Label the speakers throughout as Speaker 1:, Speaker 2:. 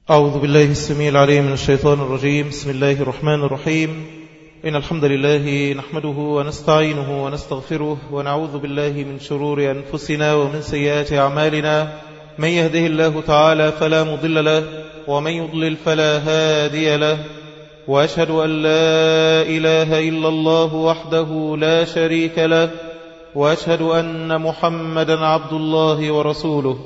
Speaker 1: أعوذ بالله السميع العليم من الشيطان الرجيم بسم الله الرحمن الرحيم إن الحمد لله نحمده ونستعينه ونستغفره ونعوذ بالله من شرور أنفسنا ومن سيئات أعمالنا من يهده الله تعالى فلا مضل له ومن يضلل فلا هادي له وأشهد أن لا إله إلا الله وحده لا شريك له وأشهد أن محمدا عبد الله ورسوله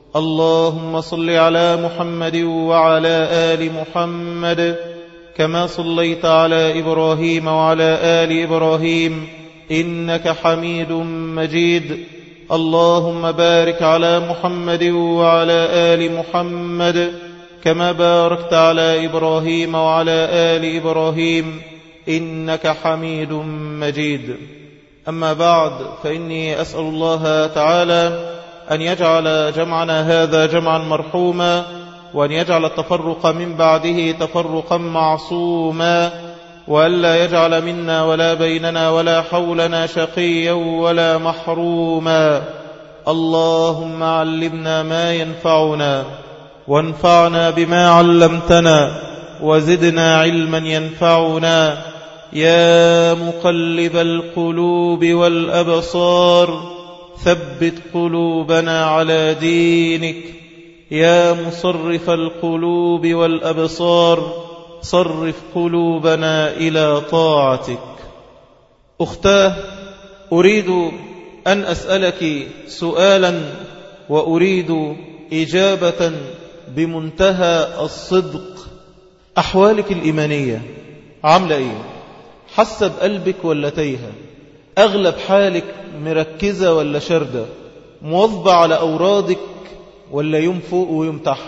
Speaker 1: اللهم صل على محمد وعلى آل محمد كما صليت على إبراهيم وعلى آل إبراهيم إنك حميد مجيد اللهم بارك على محمد وعلى آل محمد كما باركت على إبراهيم وعلى آل إبراهيم إنك حميد مجيد أما بعد فإني أسأل الله تعالى أن يجعل جمعنا هذا جمعا مرحوما وأن يجعل التفرق من بعده تفرقا معصوما وألا يجعل منا ولا بيننا ولا حولنا شقيا ولا محروما اللهم علمنا ما ينفعنا وانفعنا بما علمتنا وزدنا علما ينفعنا يا مقلب القلوب والأبصار ثبت قلوبنا على دينك يا مصرف القلوب والأبصار صرف قلوبنا إلى طاعتك أختاه أريد أن أسألك سؤالا وأريد إجابة بمنتهى الصدق أحوالك الإيمانية عاملة إيه حسب قلبك ولا تيها أغلب حالك مركزة ولا شردة مواظبة على أورادك ولا يوم فوق ويوم تحت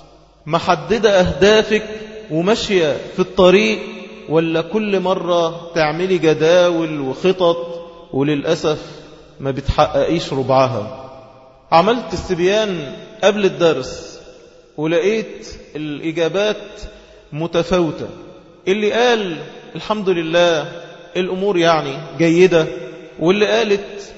Speaker 1: محددة أهدافك وماشية في الطريق ولا كل مرة تعملي جداول وخطط وللأسف ما بتحققيش ربعها عملت استبيان قبل الدرس ولقيت الإجابات متفاوتة اللي قال الحمد لله الأمور يعني جيدة واللي قالت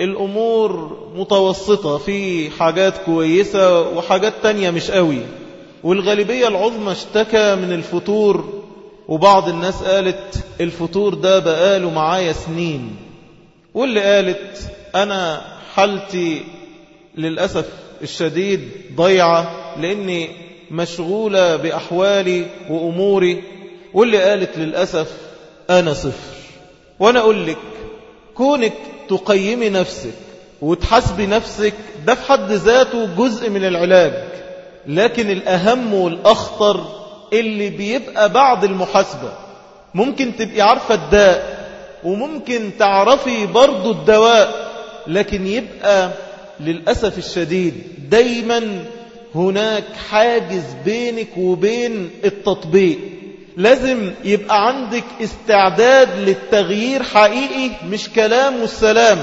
Speaker 1: الأمور متوسطة في حاجات كويسة وحاجات تانية مش قوي والغالبية العظمى اشتكى من الفتور وبعض الناس قالت الفتور ده بقاله معايا سنين واللي قالت أنا حالتي للأسف الشديد ضيعة لأني مشغولة بأحوالي وأموري واللي قالت للأسف أنا صفر وأنا أقول لك كونك تقيمي نفسك وتحسبي نفسك ده في حد ذاته جزء من العلاج لكن الأهم والأخطر اللي بيبقى بعد المحاسبة ممكن تبقي عارفة الداء وممكن تعرفي برضو الدواء لكن يبقى للأسف الشديد دايما هناك حاجز بينك وبين التطبيق لازم يبقى عندك استعداد للتغيير حقيقي مش كلام والسلام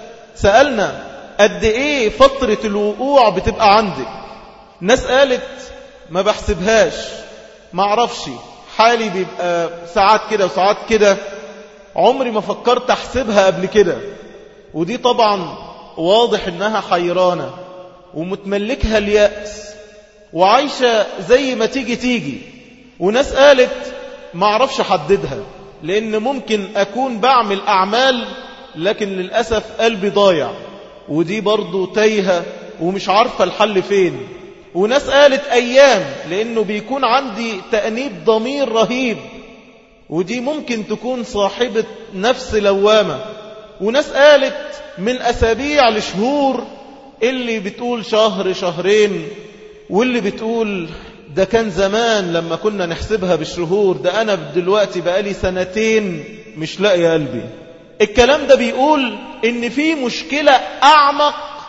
Speaker 1: سألنا قد ايه فترة الوقوع بتبقى عندك ناس قالت ما بحسبهاش ما اعرفش حالي بيبقى ساعات كده وساعات كده عمري ما فكرت احسبها قبل كده ودي طبعا واضح انها حيرانة ومتملكها اليأس وعايشة زي ما تيجي تيجي وناس قالت ما اعرفش احددها لان ممكن اكون بعمل اعمال لكن للأسف قلبي ضايع ودي برضو تايهة ومش عارفة الحل فين وناس قالت ايام لانه بيكون عندي تأنيب ضمير رهيب ودي ممكن تكون صاحبة نفس لوامة وناس قالت من اسابيع لشهور اللي بتقول شهر شهرين واللي بتقول ده كان زمان لما كنا نحسبها بالشهور ده أنا دلوقتي بقالي سنتين مش لاقي قلبي الكلام ده بيقول إن في مشكلة أعمق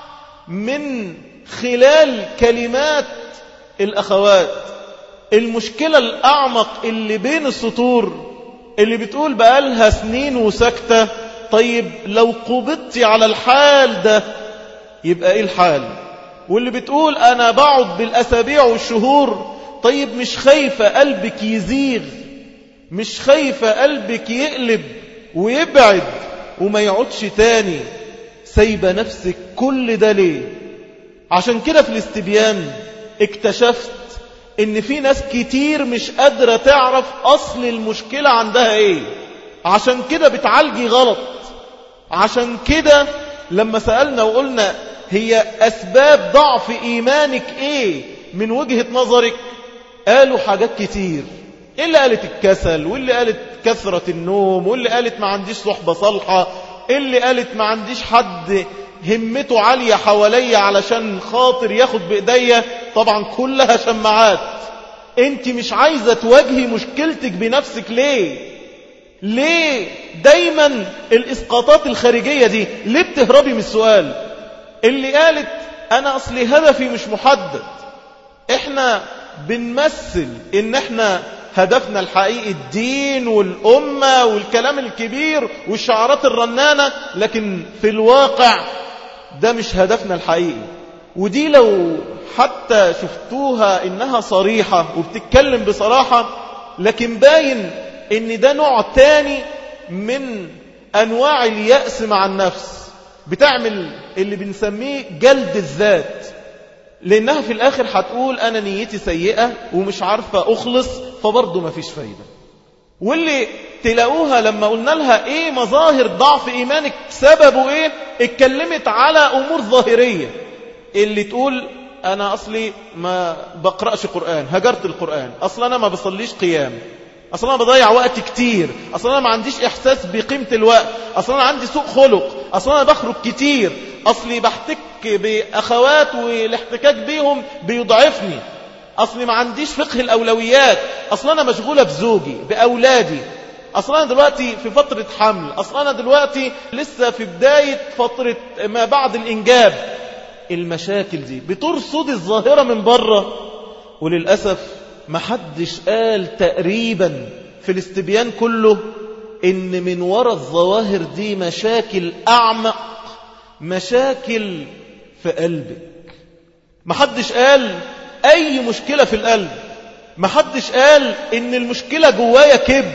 Speaker 1: من خلال كلمات الأخوات المشكلة الأعمق اللي بين السطور اللي بتقول بقالها سنين وسكتة طيب لو قبضتي على الحال ده يبقى إيه الحال واللي بتقول أنا بقعد بالأسابيع والشهور طيب مش خايفة قلبك يزيغ مش خايفة قلبك يقلب ويبعد وما يعودش تاني سايبة نفسك كل ده ليه عشان كده في الاستبيان اكتشفت ان في ناس كتير مش قادرة تعرف اصل المشكلة عندها ايه عشان كده بتعالجي غلط عشان كده لما سألنا وقلنا هي اسباب ضعف ايمانك ايه من وجهة نظرك قالوا حاجات كتير اللي قالت الكسل واللي قالت كثرة النوم واللي قالت ما عنديش صحبة صالحة اللي قالت ما عنديش حد همته عالية حواليا علشان خاطر ياخد بإيديا طبعا كلها شماعات انت مش عايزة تواجهي مشكلتك بنفسك ليه ليه دايما الاسقاطات الخارجية دي ليه بتهربي من السؤال اللي قالت انا اصلي هدفي مش محدد احنا بنمثل ان احنا هدفنا الحقيقي الدين والأمة والكلام الكبير والشعارات الرنانة لكن في الواقع ده مش هدفنا الحقيقي ودي لو حتى شفتوها إنها صريحة وبتتكلم بصراحة لكن باين إن ده نوع تاني من أنواع اليأس مع النفس بتعمل اللي بنسميه جلد الذات لأنها في الآخر هتقول أنا نيتي سيئة ومش عارفة أخلص فبرضه ما فيش فايدة واللي تلاقوها لما قلنا لها إيه مظاهر ضعف إيمانك سببه إيه اتكلمت على أمور ظاهرية اللي تقول أنا أصلي ما بقرأش قرآن هجرت القرآن أصلا أنا ما بصليش قيام أصلا أنا بضيع وقت كتير أصلا أنا ما عنديش إحساس بقيمة الوقت أصلا أنا عندي سوء خلق أصلا أنا بخرج كتير أصلي بحتك بأخوات والاحتكاك بيهم بيضعفني أصلي ما عنديش فقه الأولويات أصلا أنا مشغولة بزوجي بأولادي أصلا أنا دلوقتي في فترة حمل أصلا أنا دلوقتي لسه في بداية فترة ما بعد الإنجاب المشاكل دي بترصد الظاهرة من بره وللأسف ما حدش قال تقريبا في الاستبيان كله إن من وراء الظواهر دي مشاكل أعمق مشاكل في قلبك ما حدش قال أي مشكلة في القلب ما حدش قال إن المشكلة جوايا كبر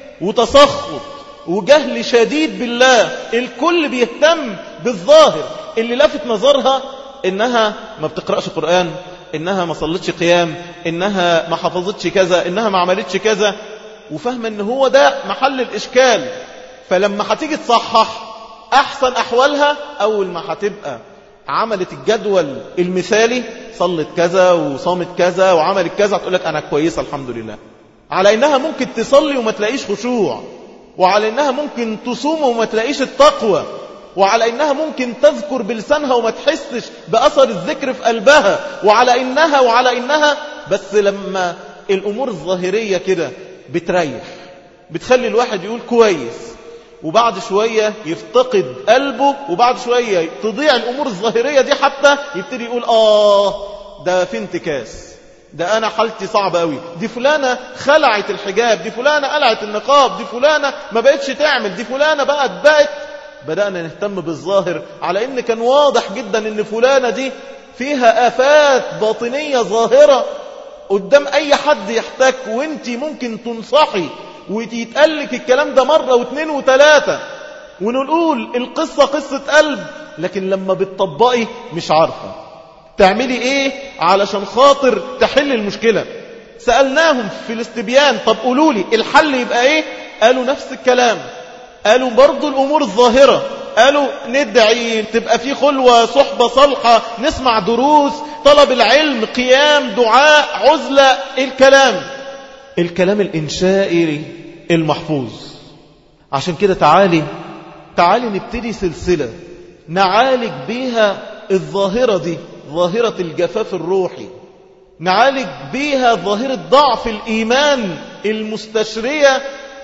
Speaker 1: وتسخط وجهل شديد بالله الكل بيهتم بالظاهر اللي لفت نظرها إنها ما بتقرأش قرآن إنها ما صلتش قيام إنها ما حفظتش كذا إنها ما عملتش كذا وفاهمة إن هو ده محل الإشكال فلما هتيجي تصحح أحسن أحوالها أول ما هتبقى عملت الجدول المثالي صلت كذا وصامت كذا وعملت كذا تقول لك أنا كويسة الحمد لله على إنها ممكن تصلي وما تلاقيش خشوع وعلى إنها ممكن تصوم وما تلاقيش التقوى وعلى إنها ممكن تذكر بلسانها وما تحسش بأثر الذكر في قلبها وعلى إنها وعلى إنها بس لما الأمور الظاهرية كده بتريح بتخلي الواحد يقول كويس وبعد شوية يفتقد قلبه وبعد شوية تضيع الأمور الظاهرية دي حتى يبتدي يقول آه ده في انتكاس ده أنا حالتي صعبة قوي دي فلانة خلعت الحجاب دي فلانة قلعت النقاب دي فلانة ما بقتش تعمل دي فلانة بقت بقت بدأنا نهتم بالظاهر على إن كان واضح جدا إن فلانة دي فيها آفات باطنية ظاهرة قدام أي حد يحتاج وانت ممكن تنصحي ويتقلك الكلام ده مرة واثنين وثلاثة ونقول القصة قصة قلب لكن لما بتطبقي مش عارفة تعملي ايه علشان خاطر تحل المشكلة سألناهم في الاستبيان طب قولوا لي الحل يبقى ايه قالوا نفس الكلام قالوا برضو الأمور الظاهرة قالوا ندعي تبقى في خلوة صحبة صالحة نسمع دروس طلب العلم قيام دعاء عزلة الكلام الكلام الإنشائي المحفوظ عشان كده تعالي تعالي نبتدي سلسلة نعالج بيها الظاهرة دي ظاهرة الجفاف الروحي نعالج بيها ظاهرة ضعف الإيمان المستشرية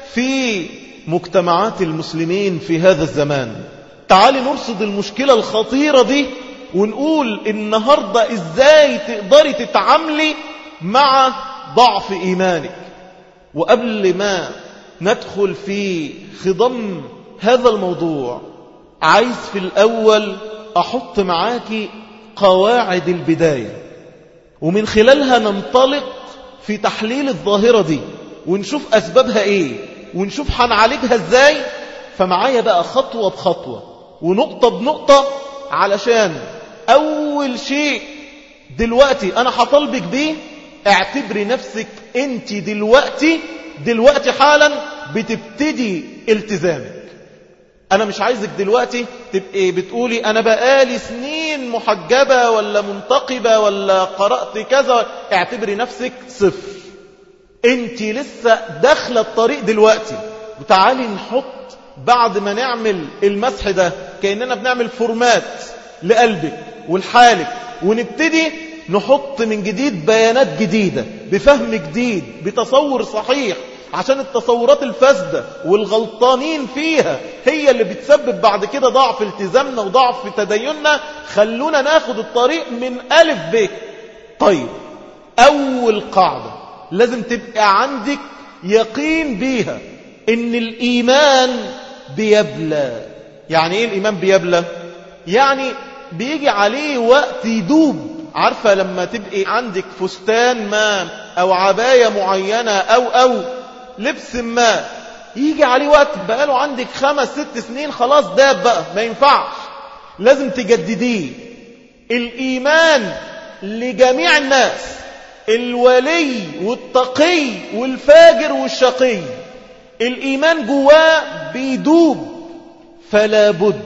Speaker 1: في مجتمعات المسلمين في هذا الزمان تعالي نرصد المشكلة الخطيرة دي ونقول النهاردة ازاي تقدري تتعاملي مع ضعف إيمانك وقبل ما ندخل في خضم هذا الموضوع عايز في الأول أحط معاكي قواعد البداية ومن خلالها ننطلق في تحليل الظاهرة دي ونشوف أسبابها إيه ونشوف هنعالجها إزاي فمعايا بقى خطوة بخطوة ونقطة بنقطة علشان أول شيء دلوقتي أنا هطلبك بيه اعتبري نفسك انت دلوقتي دلوقتي حالا بتبتدي التزامك انا مش عايزك دلوقتي تبقي بتقولي انا بقالي سنين محجبة ولا منتقبة ولا قرأت كذا اعتبري نفسك صفر انت لسه داخله الطريق دلوقتي وتعالي نحط بعد ما نعمل المسح ده كأننا بنعمل فورمات لقلبك ولحالك ونبتدي نحط من جديد بيانات جديدة بفهم جديد بتصور صحيح عشان التصورات الفاسدة والغلطانين فيها هي اللي بتسبب بعد كده ضعف التزامنا وضعف تديننا خلونا ناخد الطريق من ألف ب طيب أول قاعدة لازم تبقى عندك يقين بيها ان الإيمان بيبلى يعني ايه الإيمان بيبلى يعني بيجي عليه وقت يدوب عارفة لما تبقي عندك فستان ما أو عباية معينة أو أو لبس ما يجي عليه وقت بقاله عندك خمس ست سنين خلاص داب بقى ما ينفعش لازم تجدديه الإيمان لجميع الناس الولي والتقي والفاجر والشقي الإيمان جواه بيدوب فلا بد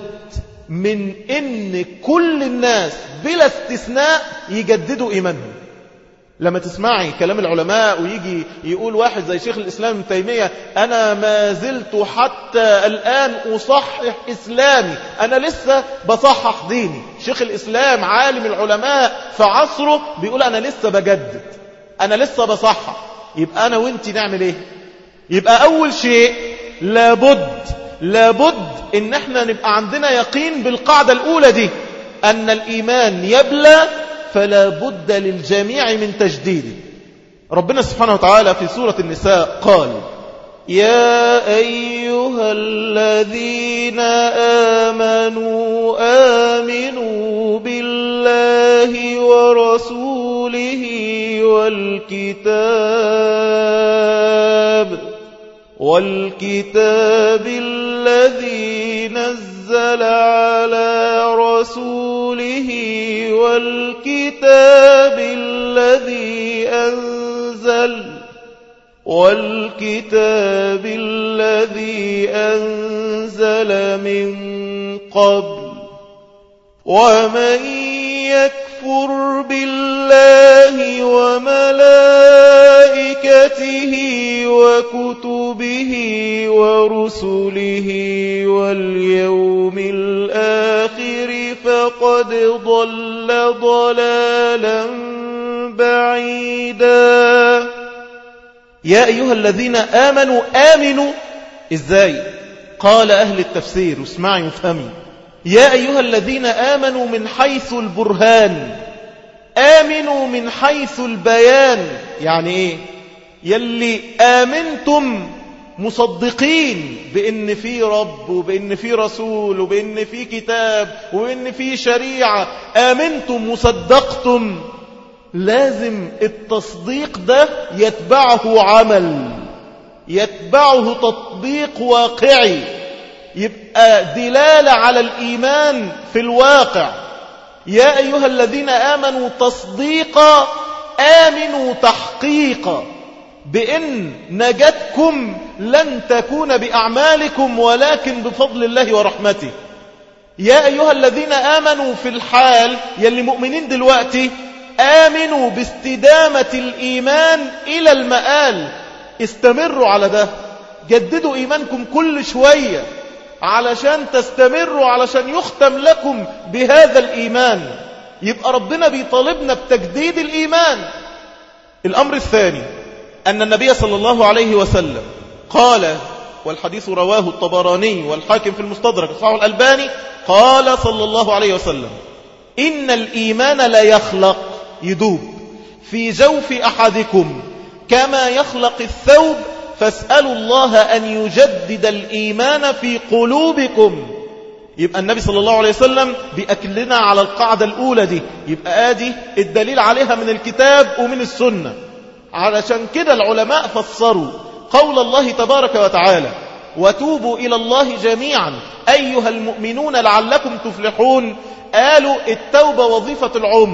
Speaker 1: من ان كل الناس بلا استثناء يجددوا ايمانهم لما تسمعي كلام العلماء ويجي يقول واحد زي شيخ الإسلام ابن تيمية أنا ما زلت حتى الآن أصحح إسلامي أنا لسه بصحح ديني شيخ الإسلام عالم العلماء في عصره بيقول أنا لسه بجدد أنا لسه بصحح يبقى أنا وانت نعمل إيه يبقى أول شيء لابد لابد ان احنا نبقى عندنا يقين بالقاعدة الأولى دي أن الإيمان يبلى فلا بد للجميع من تجديده ربنا سبحانه وتعالى في سورة النساء قال يا أيها الذين آمنوا آمنوا بالله ورسوله والكتاب والكتاب الذي نزل على رسوله والكتاب الذي أنزل والكتاب الذي أنزل من قبل ومن يكفر بالله وملائكته وكتبه ورسله واليوم الآخر فقد ضل ضلالا بعيدا يا أيها الذين آمنوا آمنوا إزاي قال أهل التفسير اسمعي وفهمي يا أيها الذين آمنوا من حيث البرهان آمنوا من حيث البيان يعني إيه يلي آمنتم مصدقين بأن في رب وبأن في رسول وبأن في كتاب وبأن في شريعة آمنتم وصدقتم لازم التصديق ده يتبعه عمل يتبعه تطبيق واقعي يبقى دلالة على الإيمان في الواقع يا أيها الذين آمنوا تصديقا آمنوا تحقيقا بأن نجاتكم لن تكون بأعمالكم ولكن بفضل الله ورحمته يا أيها الذين آمنوا في الحال يلي مؤمنين دلوقتي آمنوا باستدامة الإيمان إلى المآل استمروا على ده جددوا إيمانكم كل شوية علشان تستمروا علشان يختم لكم بهذا الإيمان يبقى ربنا بيطالبنا بتجديد الإيمان الأمر الثاني أن النبي صلى الله عليه وسلم قال والحديث رواه الطبراني والحاكم في المستدرك صحيح الألباني قال صلى الله عليه وسلم إن الإيمان لا يخلق يدوب في جوف أحدكم كما يخلق الثوب فاسألوا الله أن يجدد الإيمان في قلوبكم يبقى النبي صلى الله عليه وسلم بيأكلنا على القاعدة الأولى دي يبقى آدي الدليل عليها من الكتاب ومن السنة علشان كده العلماء فسروا قول الله تبارك وتعالى وتوبوا إلى الله جميعا أيها المؤمنون لعلكم تفلحون قالوا التوبة وظيفة العمر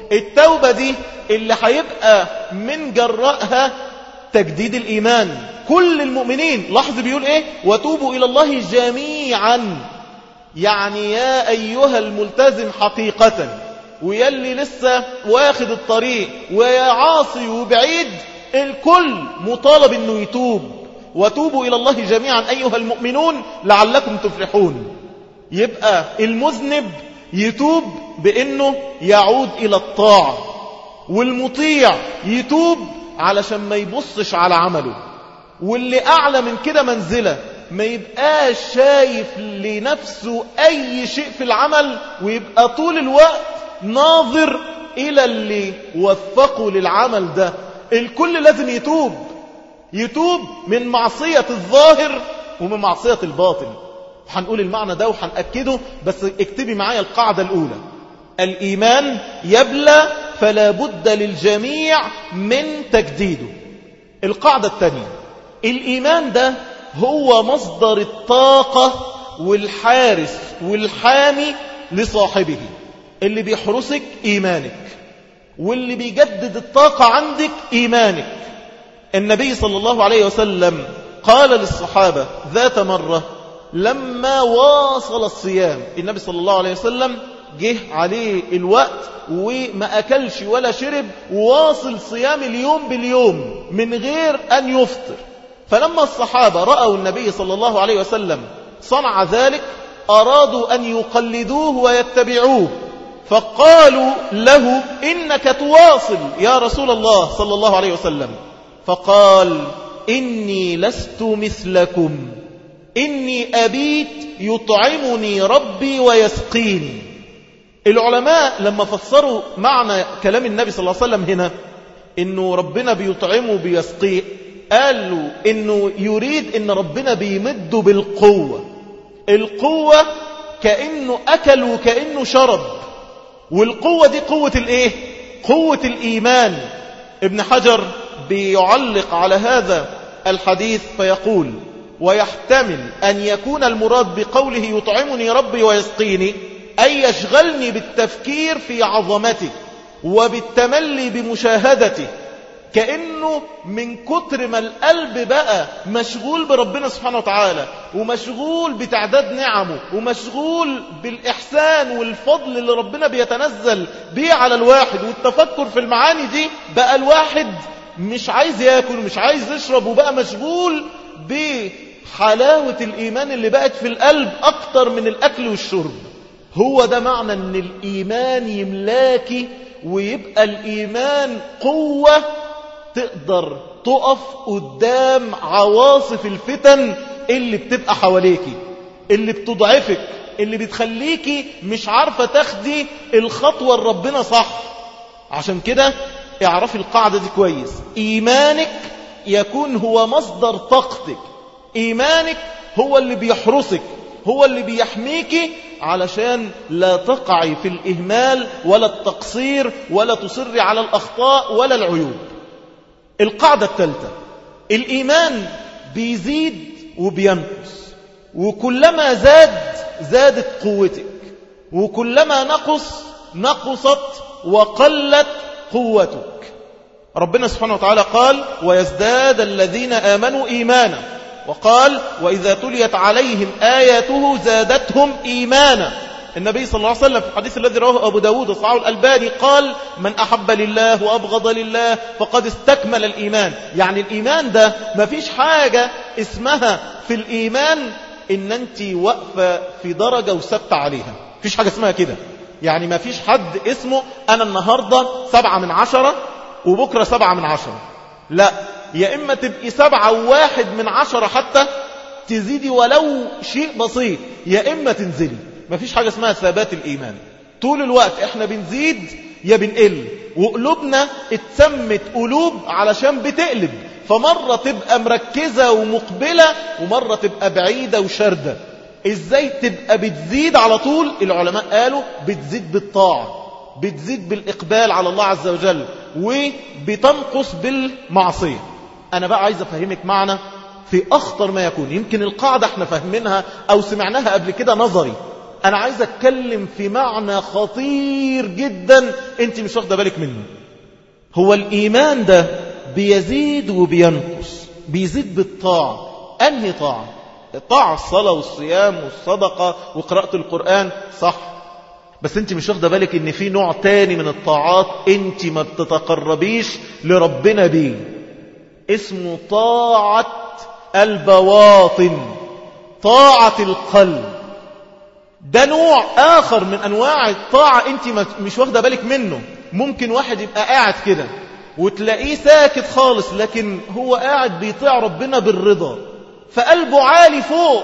Speaker 1: التوبة دي اللي هيبقى من جرائها تجديد الإيمان كل المؤمنين لاحظ بيقول ايه وتوبوا إلى الله جميعا يعني يا أيها الملتزم حقيقة ويلي لسه واخد الطريق ويا عاصي وبعيد الكل مطالب انه يتوب وتوبوا إلى الله جميعا أيها المؤمنون لعلكم تفلحون يبقى المذنب يتوب بأنه يعود إلى الطاعة والمطيع يتوب علشان ما يبصش على عمله واللي أعلى من كده منزلة ما يبقاش شايف لنفسه أي شيء في العمل ويبقى طول الوقت ناظر إلى اللي وفقه للعمل ده الكل لازم يتوب يتوب من معصية الظاهر ومن معصية الباطن هنقول المعنى ده وهنأكده بس اكتبي معايا القاعدة الأولى الإيمان يبلى فلا بد للجميع من تجديده القاعدة الثانية الإيمان ده هو مصدر الطاقة والحارس والحامي لصاحبه اللي بيحرسك إيمانك واللي بيجدد الطاقة عندك إيمانك النبي صلى الله عليه وسلم قال للصحابة ذات مرة لما واصل الصيام النبي صلى الله عليه وسلم جه عليه الوقت وما أكلش ولا شرب وواصل صيام اليوم باليوم من غير أن يفطر فلما الصحابة رأوا النبي صلى الله عليه وسلم صنع ذلك أرادوا أن يقلدوه ويتبعوه فقالوا له إنك تواصل يا رسول الله صلى الله عليه وسلم فقال إني لست مثلكم إني أبيت يطعمني ربي ويسقيني العلماء لما فسروا معنى كلام النبي صلى الله عليه وسلم هنا إنه ربنا بيطعمه بيسقيه قالوا إنه يريد إن ربنا بيمده بالقوة القوة كأنه أكل وكأنه شرب والقوة دي قوة الإيه؟ قوة الإيمان ابن حجر بيعلق على هذا الحديث فيقول ويحتمل أن يكون المراد بقوله يطعمني ربي ويسقيني أي يشغلني بالتفكير في عظمته وبالتملي بمشاهدته كأنه من كتر ما القلب بقى مشغول بربنا سبحانه وتعالى ومشغول بتعداد نعمه ومشغول بالإحسان والفضل اللي ربنا بيتنزل بيه على الواحد والتفكر في المعاني دي بقى الواحد مش عايز ياكل ومش عايز يشرب وبقى مشغول بحلاوة الإيمان اللي بقت في القلب أكتر من الأكل والشرب هو ده معنى أن الإيمان يملاكي ويبقى الإيمان قوة تقدر تقف قدام عواصف الفتن اللي بتبقى حواليكي اللي بتضعفك اللي بتخليكي مش عارفة تاخدي الخطوة الربنا صح عشان كده اعرفي القاعدة دي كويس إيمانك يكون هو مصدر طاقتك إيمانك هو اللي بيحرسك هو اللي بيحميك علشان لا تقعي في الإهمال ولا التقصير ولا تصري على الأخطاء ولا العيوب القاعدة الثالثة الإيمان بيزيد وبينقص وكلما زاد زادت قوتك وكلما نقص نقصت وقلت قوتك ربنا سبحانه وتعالى قال ويزداد الذين آمنوا إيمانا وقال وإذا تليت عليهم آياته زادتهم إيمانا النبي صلى الله عليه وسلم في الحديث الذي رواه أبو داود وصعه الألباني قال من أحب لله وأبغض لله فقد استكمل الإيمان يعني الإيمان ده ما فيش حاجة اسمها في الإيمان إن أنت واقفة في درجة وثبت عليها فيش حاجة اسمها كده يعني ما فيش حد اسمه أنا النهاردة سبعة من عشرة وبكرة سبعة من عشرة لا يا إما تبقي سبعة وواحد من عشرة حتى تزيدي ولو شيء بسيط يا إما تنزلي ما فيش حاجة اسمها ثبات الإيمان طول الوقت احنا بنزيد يا بنقل وقلوبنا اتسمت قلوب علشان بتقلب فمرة تبقى مركزة ومقبلة ومرة تبقى بعيدة وشردة ازاي تبقى بتزيد على طول العلماء قالوا بتزيد بالطاعة بتزيد بالإقبال على الله عز وجل وبتنقص بالمعصية أنا بقى عايز أفهمك معنى في أخطر ما يكون يمكن القاعدة احنا فاهمينها أو سمعناها قبل كده نظري أنا عايز أتكلم في معنى خطير جدا أنت مش واخدة بالك منه هو الإيمان ده بيزيد وبينقص بيزيد بالطاعة أنهي طاعة الطاعة الصلاة والصيام والصدقة وقراءة القرآن صح بس انت مش واخده بالك ان في نوع تاني من الطاعات انت ما بتتقربيش لربنا بيه اسمه طاعة البواطن طاعة القلب ده نوع آخر من أنواع الطاعة أنت مش واخدة بالك منه ممكن واحد يبقى قاعد كده وتلاقيه ساكت خالص لكن هو قاعد بيطيع ربنا بالرضا فقلبه عالي فوق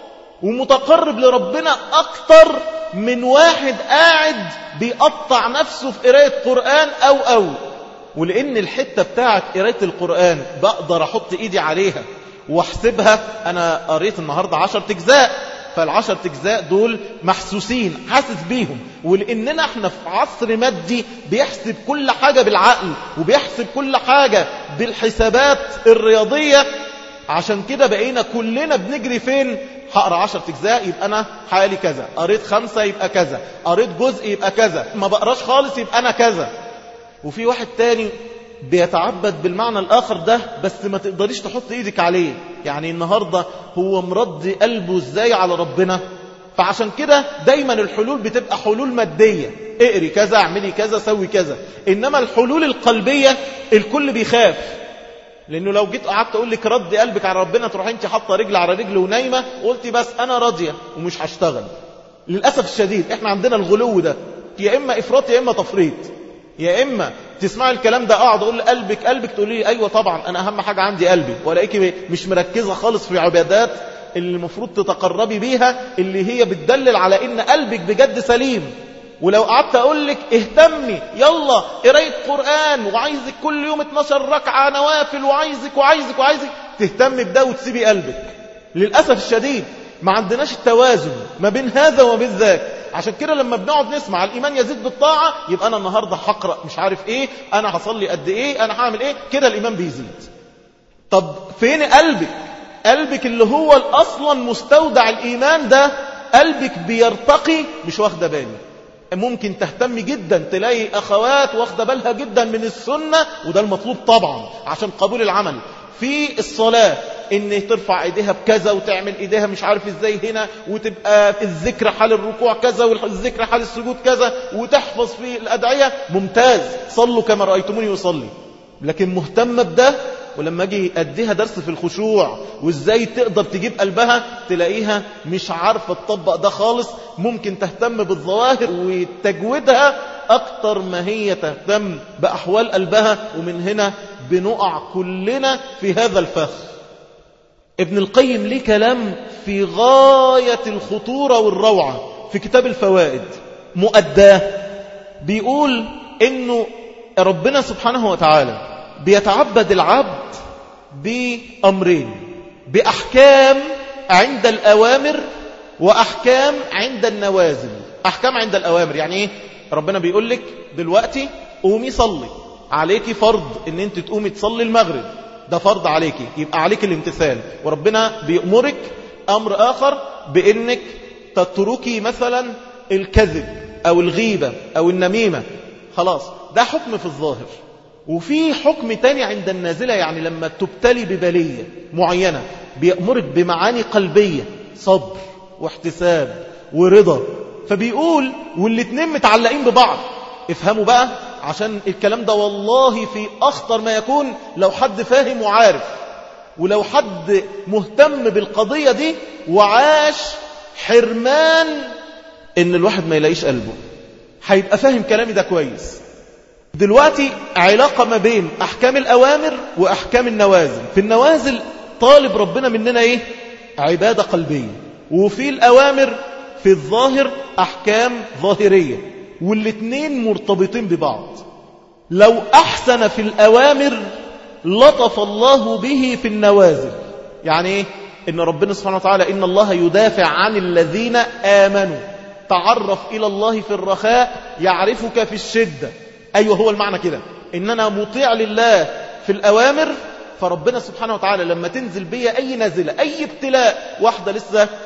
Speaker 1: ومتقرب لربنا أكتر من واحد قاعد بيقطع نفسه في قراية قرآن أو أو ولأن الحتة بتاعت قراية القرآن بقدر أحط إيدي عليها واحسبها أنا قريت النهاردة عشر تجزاء فالعشر تجزاء دول محسوسين حاسس بيهم ولأننا احنا في عصر مادي بيحسب كل حاجة بالعقل وبيحسب كل حاجة بالحسابات الرياضية عشان كده بقينا كلنا بنجري فين هقرا 10 اجزاء يبقى انا حالي كذا قريت خمسة يبقى كذا قريت جزء يبقى كذا ما بقراش خالص يبقى انا كذا وفي واحد تاني بيتعبد بالمعنى الآخر ده بس ما تقدريش تحط ايدك عليه يعني النهاردة هو مرضي قلبه ازاي على ربنا فعشان كده دايما الحلول بتبقى حلول مادية اقري كذا اعملي كذا سوي كذا انما الحلول القلبية الكل بيخاف لانه لو جيت قعدت اقول لك ردي قلبك على ربنا تروح انت حاطه رجل على رجل ونايمه قلتي بس انا راضيه ومش هشتغل للاسف الشديد احنا عندنا الغلو ده يا اما افراط يا اما تفريط يا اما تسمعي الكلام ده اقعد اقول قلبك قلبك تقولي لي ايوه طبعا انا اهم حاجه عندي قلبي والاقيكي مش مركزه خالص في عبادات اللي المفروض تتقربي بيها اللي هي بتدلل على ان قلبك بجد سليم ولو قعدت اقول لك اهتمي يلا قرايه قران وعايزك كل يوم 12 ركعه نوافل وعايزك وعايزك وعايزك تهتمي بده وتسيبي قلبك للاسف الشديد ما عندناش التوازن ما بين هذا وما بين ذاك عشان كده لما بنقعد نسمع الايمان يزيد بالطاعه يبقى انا النهارده هقرا مش عارف ايه انا هصلي قد ايه انا هعمل ايه كده الايمان بيزيد طب فين قلبك قلبك اللي هو اصلا مستودع الايمان ده قلبك بيرتقي مش واخده بالي ممكن تهتم جدا تلاقي أخوات واخده بالها جدا من السنة وده المطلوب طبعا عشان قبول العمل في الصلاة ان ترفع ايديها بكذا وتعمل ايديها مش عارف ازاي هنا وتبقى الذكر حال الركوع كذا والذكر حال السجود كذا وتحفظ في الادعية ممتاز صلوا كما رأيتموني يصلي لكن مهتمة بده ولما اجي اديها درس في الخشوع وازاي تقدر تجيب قلبها تلاقيها مش عارفة تطبق ده خالص ممكن تهتم بالظواهر وتجويدها اكتر ما هي تهتم باحوال قلبها ومن هنا بنقع كلنا في هذا الفخ ابن القيم ليه كلام في غاية الخطورة والروعة في كتاب الفوائد مؤداه بيقول انه ربنا سبحانه وتعالى بيتعبد العبد بأمرين بأحكام عند الأوامر وأحكام عند النوازل أحكام عند الأوامر يعني إيه؟ ربنا بيقول لك دلوقتي قومي صلي عليكي فرض ان انت تقومي تصلي المغرب ده فرض عليكي يبقى عليك الامتثال وربنا بيأمرك أمر آخر بأنك تتركي مثلا الكذب أو الغيبة أو النميمة خلاص ده حكم في الظاهر وفي حكم تاني عند النازلة يعني لما تبتلي ببلية معينة بيأمرك بمعاني قلبية صبر واحتساب ورضا فبيقول والاتنين متعلقين ببعض افهموا بقى عشان الكلام ده والله في أخطر ما يكون لو حد فاهم وعارف ولو حد مهتم بالقضية دي وعاش حرمان ان الواحد ما يلاقيش قلبه هيبقى فاهم كلامي ده كويس دلوقتي علاقة ما بين أحكام الأوامر وأحكام النوازل في النوازل طالب ربنا مننا إيه؟ عبادة قلبية وفي الأوامر في الظاهر أحكام ظاهرية والاتنين مرتبطين ببعض لو أحسن في الأوامر لطف الله به في النوازل يعني إيه؟ إن ربنا سبحانه وتعالى إن الله يدافع عن الذين آمنوا تعرف إلى الله في الرخاء يعرفك في الشدة أيوة هو المعنى كده إن أنا مطيع لله في الأوامر فربنا سبحانه وتعالى لما تنزل بي أي نازلة أي ابتلاء واحدة لسه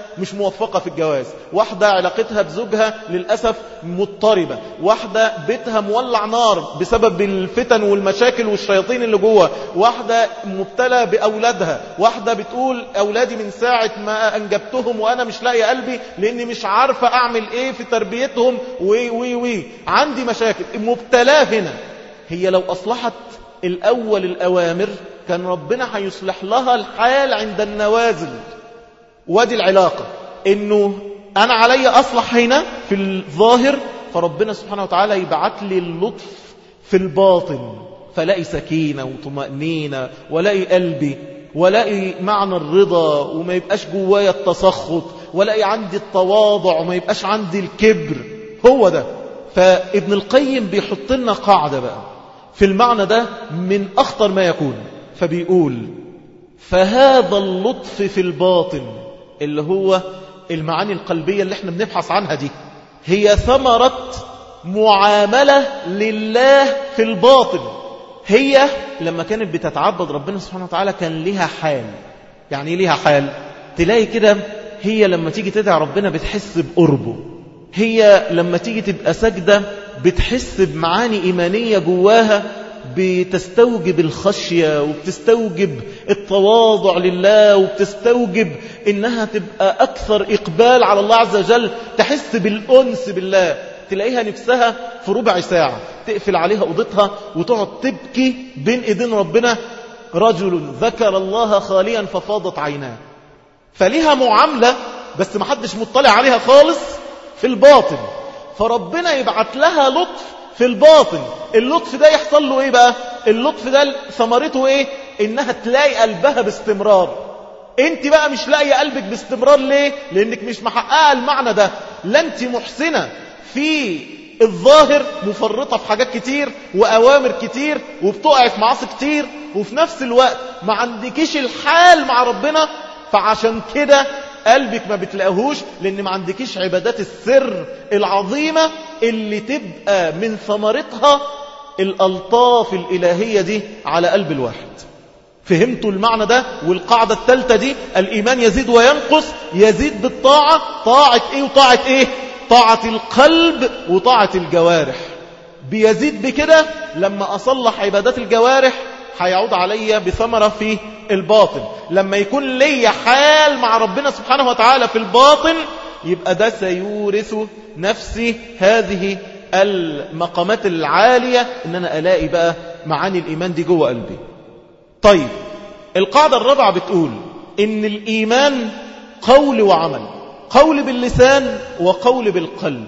Speaker 1: مش موفقة في الجواز واحدة علاقتها بزوجها للأسف مضطربة واحدة بيتها مولع نار بسبب الفتن والمشاكل والشياطين اللي جوه واحدة مبتلى بأولادها واحدة بتقول أولادي من ساعة ما أنجبتهم وأنا مش لاقي قلبي لأني مش عارفة أعمل إيه في تربيتهم وي وي وي عندي مشاكل مبتلاه هنا هي لو أصلحت الأول الأوامر كان ربنا هيصلح لها الحال عند النوازل وادي العلاقة انه انا علي اصلح هنا في الظاهر فربنا سبحانه وتعالى يبعت لي اللطف في الباطن فلاقي سكينة وطمأنينة ولاقي قلبي ولاقي معنى الرضا وما يبقاش جوايا التسخط ولاقي عندي التواضع وما يبقاش عندي الكبر هو ده فابن القيم بيحط لنا قاعدة بقى في المعنى ده من أخطر ما يكون فبيقول فهذا اللطف في الباطن اللي هو المعاني القلبية اللي احنا بنبحث عنها دي هي ثمرة معاملة لله في الباطن هي لما كانت بتتعبد ربنا سبحانه وتعالى كان لها حال يعني لها حال تلاقي كده هي لما تيجي تدعي ربنا بتحس بقربه هي لما تيجي تبقى سجدة بتحس بمعاني إيمانية جواها بتستوجب الخشية وبتستوجب التواضع لله وبتستوجب إنها تبقى أكثر إقبال على الله عز وجل تحس بالأنس بالله تلاقيها نفسها في ربع ساعة تقفل عليها أوضتها وتقعد تبكي بين إيدين ربنا رجل ذكر الله خاليا ففاضت عيناه فليها معاملة بس محدش مطلع عليها خالص في الباطن فربنا يبعت لها لطف في الباطن اللطف ده يحصل له ايه بقى اللطف ده ثمرته ايه انها تلاقي قلبها باستمرار انت بقى مش لاقي قلبك باستمرار ليه لانك مش محققه المعنى ده لا انت محسنه في الظاهر مفرطه في حاجات كتير واوامر كتير وبتقع في معاصي كتير وفي نفس الوقت ما عندكيش الحال مع ربنا فعشان كده قلبك ما بتلاقيهوش لان ما عندكيش عبادات السر العظيمة اللي تبقى من ثمرتها الألطاف الإلهية دي على قلب الواحد فهمتوا المعنى ده والقاعدة الثالثة دي الإيمان يزيد وينقص يزيد بالطاعة طاعة إيه وطاعة إيه طاعة القلب وطاعة الجوارح بيزيد بكده لما أصلح عبادات الجوارح هيعود علي بثمرة في الباطن لما يكون لي حال مع ربنا سبحانه وتعالى في الباطن يبقى ده سيورث نفسي هذه المقامات العالية ان انا الاقي بقى معاني الايمان دي جوه قلبي طيب القاعدة الرابعة بتقول ان الايمان قول وعمل قول باللسان وقول بالقلب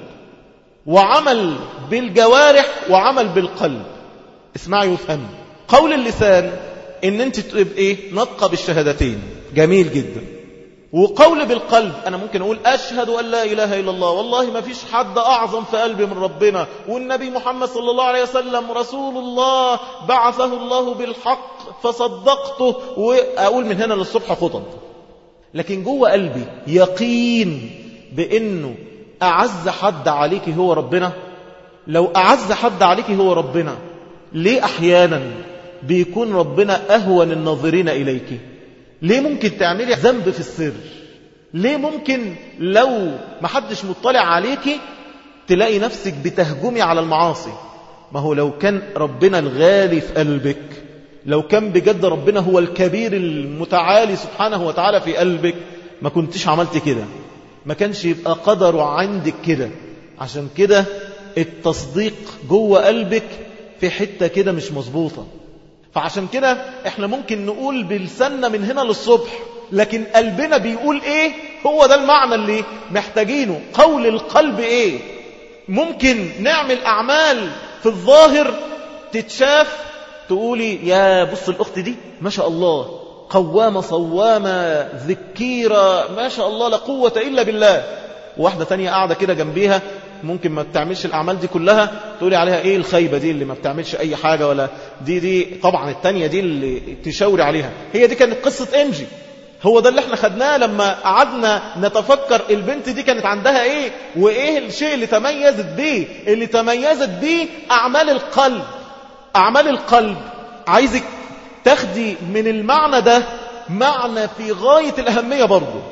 Speaker 1: وعمل بالجوارح وعمل بالقلب اسمعي وافهمي قول اللسان ان انت تبقى ايه نطقه بالشهادتين جميل جدا وقول بالقلب انا ممكن اقول اشهد ان لا اله الا الله والله ما فيش حد اعظم في قلبي من ربنا والنبي محمد صلى الله عليه وسلم رسول الله بعثه الله بالحق فصدقته واقول من هنا للصبح خطب لكن جوه قلبي يقين بانه اعز حد عليك هو ربنا لو اعز حد عليك هو ربنا ليه احيانا بيكون ربنا أهون الناظرين إليك ليه ممكن تعملي ذنب في السر ليه ممكن لو ما حدش مطلع عليك تلاقي نفسك بتهجمي على المعاصي ما هو لو كان ربنا الغالي في قلبك لو كان بجد ربنا هو الكبير المتعالي سبحانه وتعالى في قلبك ما كنتش عملت كده ما كانش يبقى قدره عندك كده عشان كده التصديق جوه قلبك في حتة كده مش مظبوطة فعشان كده احنا ممكن نقول بلساننا من هنا للصبح لكن قلبنا بيقول ايه هو ده المعنى اللي محتاجينه قول القلب ايه ممكن نعمل اعمال في الظاهر تتشاف تقولي يا بص الاخت دي ما شاء الله قوامة صوامة ذكيرة ما شاء الله لا قوة إلا بالله واحدة تانية قاعدة كده جنبيها ممكن ما بتعملش الأعمال دي كلها تقولي عليها إيه الخيبة دي اللي ما بتعملش أي حاجة ولا دي دي طبعا التانية دي اللي تشاوري عليها هي دي كانت قصة إنجي هو ده اللي احنا خدناه لما قعدنا نتفكر البنت دي كانت عندها ايه وايه الشيء اللي تميزت بيه اللي تميزت بيه اعمال القلب اعمال القلب عايزك تاخدي من المعنى ده معنى في غاية الاهمية برضه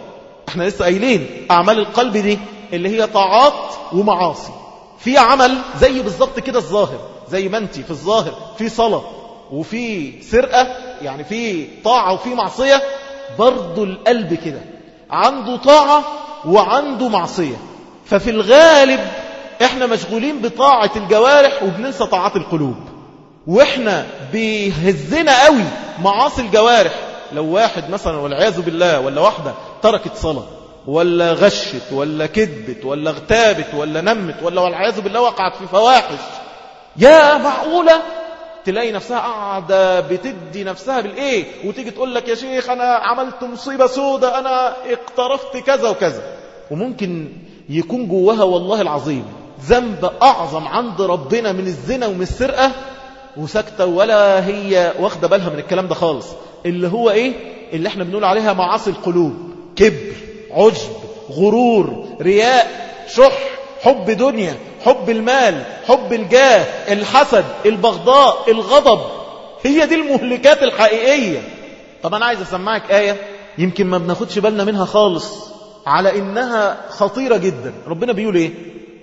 Speaker 1: احنا لسه قايلين أعمال القلب دي اللي هي طاعات ومعاصي في عمل زي بالظبط كده الظاهر زي ما انت في الظاهر في صلاة وفي سرقة يعني في طاعة وفي معصية برضو القلب كده عنده طاعة وعنده معصية ففي الغالب احنا مشغولين بطاعة الجوارح وبننسى طاعات القلوب واحنا بيهزنا قوي معاصي الجوارح لو واحد مثلا والعياذ بالله ولا واحدة تركت صلاة ولا غشت ولا كذبت ولا اغتابت ولا نمت ولا والعياذ بالله وقعت في فواحش يا معقولة تلاقي نفسها قاعدة بتدي نفسها بالإيه وتيجي تقول لك يا شيخ أنا عملت مصيبة سودة أنا اقترفت كذا وكذا وممكن يكون جواها والله العظيم ذنب أعظم عند ربنا من الزنا ومن السرقة وسكتة ولا هي واخدة بالها من الكلام ده خالص اللي هو إيه اللي احنا بنقول عليها معاصي القلوب كبر عجب غرور رياء شح حب دنيا حب المال حب الجاه الحسد البغضاء الغضب هي دي المهلكات الحقيقية طب أنا عايز أسمعك آية يمكن ما بناخدش بالنا منها خالص على إنها خطيرة جدا ربنا بيقول إيه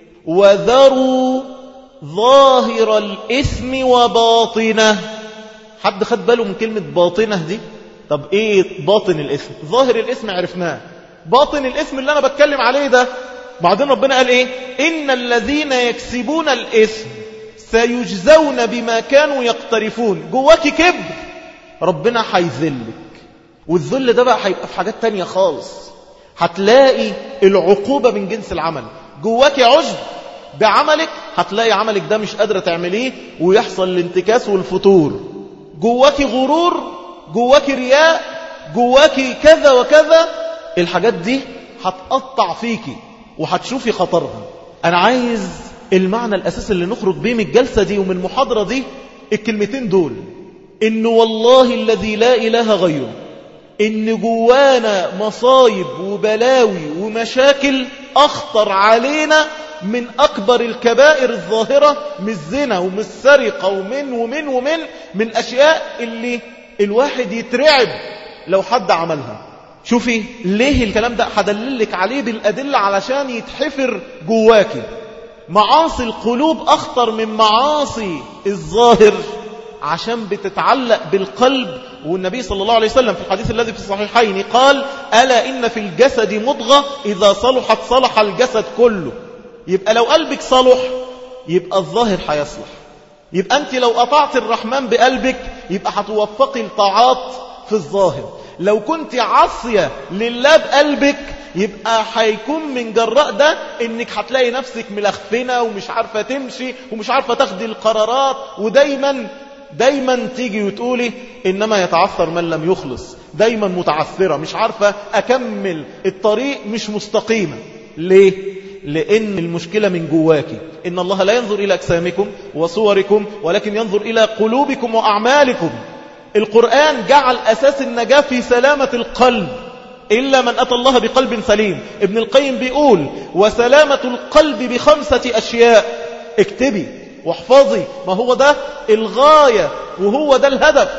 Speaker 1: وذروا ظاهر الإثم وباطنه حد خد باله من كلمة باطنه دي طب إيه باطن الإثم ظاهر الإثم عرفناه باطن الإثم اللي أنا بتكلم عليه ده بعدين ربنا قال إيه إن الذين يكسبون الإثم سيجزون بما كانوا يقترفون جواك كبر ربنا هيذلك والذل ده بقى هيبقى في حاجات تانية خالص هتلاقي العقوبة من جنس العمل جواك عجب بعملك هتلاقي عملك ده مش قادرة تعمليه ويحصل الانتكاس والفتور جواك غرور جواك رياء جواك كذا وكذا الحاجات دي هتقطع فيكي وهتشوفي خطرها أنا عايز المعنى الأساسي اللي نخرج بيه من الجلسة دي ومن المحاضرة دي الكلمتين دول إن والله الذي لا إله غيره إن جوانا مصايب وبلاوي ومشاكل أخطر علينا من أكبر الكبائر الظاهرة من الزنا ومن السرقة ومن ومن ومن من أشياء اللي الواحد يترعب لو حد عملها شوفي ليه الكلام ده هدللك عليه بالأدلة علشان يتحفر جواكي معاصي القلوب أخطر من معاصي الظاهر عشان بتتعلق بالقلب والنبي صلى الله عليه وسلم في الحديث الذي في الصحيحين قال ألا إن في الجسد مضغة إذا صلحت صلح الجسد كله يبقى لو قلبك صلح يبقى الظاهر هيصلح يبقى أنت لو أطعت الرحمن بقلبك يبقى هتوفقي الطاعات في الظاهر لو كنت عاصية لله بقلبك يبقى هيكون من جراء ده انك هتلاقي نفسك ملخفنة ومش عارفة تمشي ومش عارفة تاخدي القرارات ودايما دايما تيجي وتقولي إنما يتعثر من لم يخلص دايما متعثرة مش عارفة أكمل الطريق مش مستقيمة ليه؟ لأن المشكلة من جواكي إن الله لا ينظر إلى أجسامكم وصوركم ولكن ينظر إلى قلوبكم وأعمالكم القرآن جعل أساس النجاة في سلامة القلب إلا من أتى الله بقلب سليم ابن القيم بيقول وسلامة القلب بخمسة أشياء اكتبي واحفظي ما هو ده الغاية وهو ده الهدف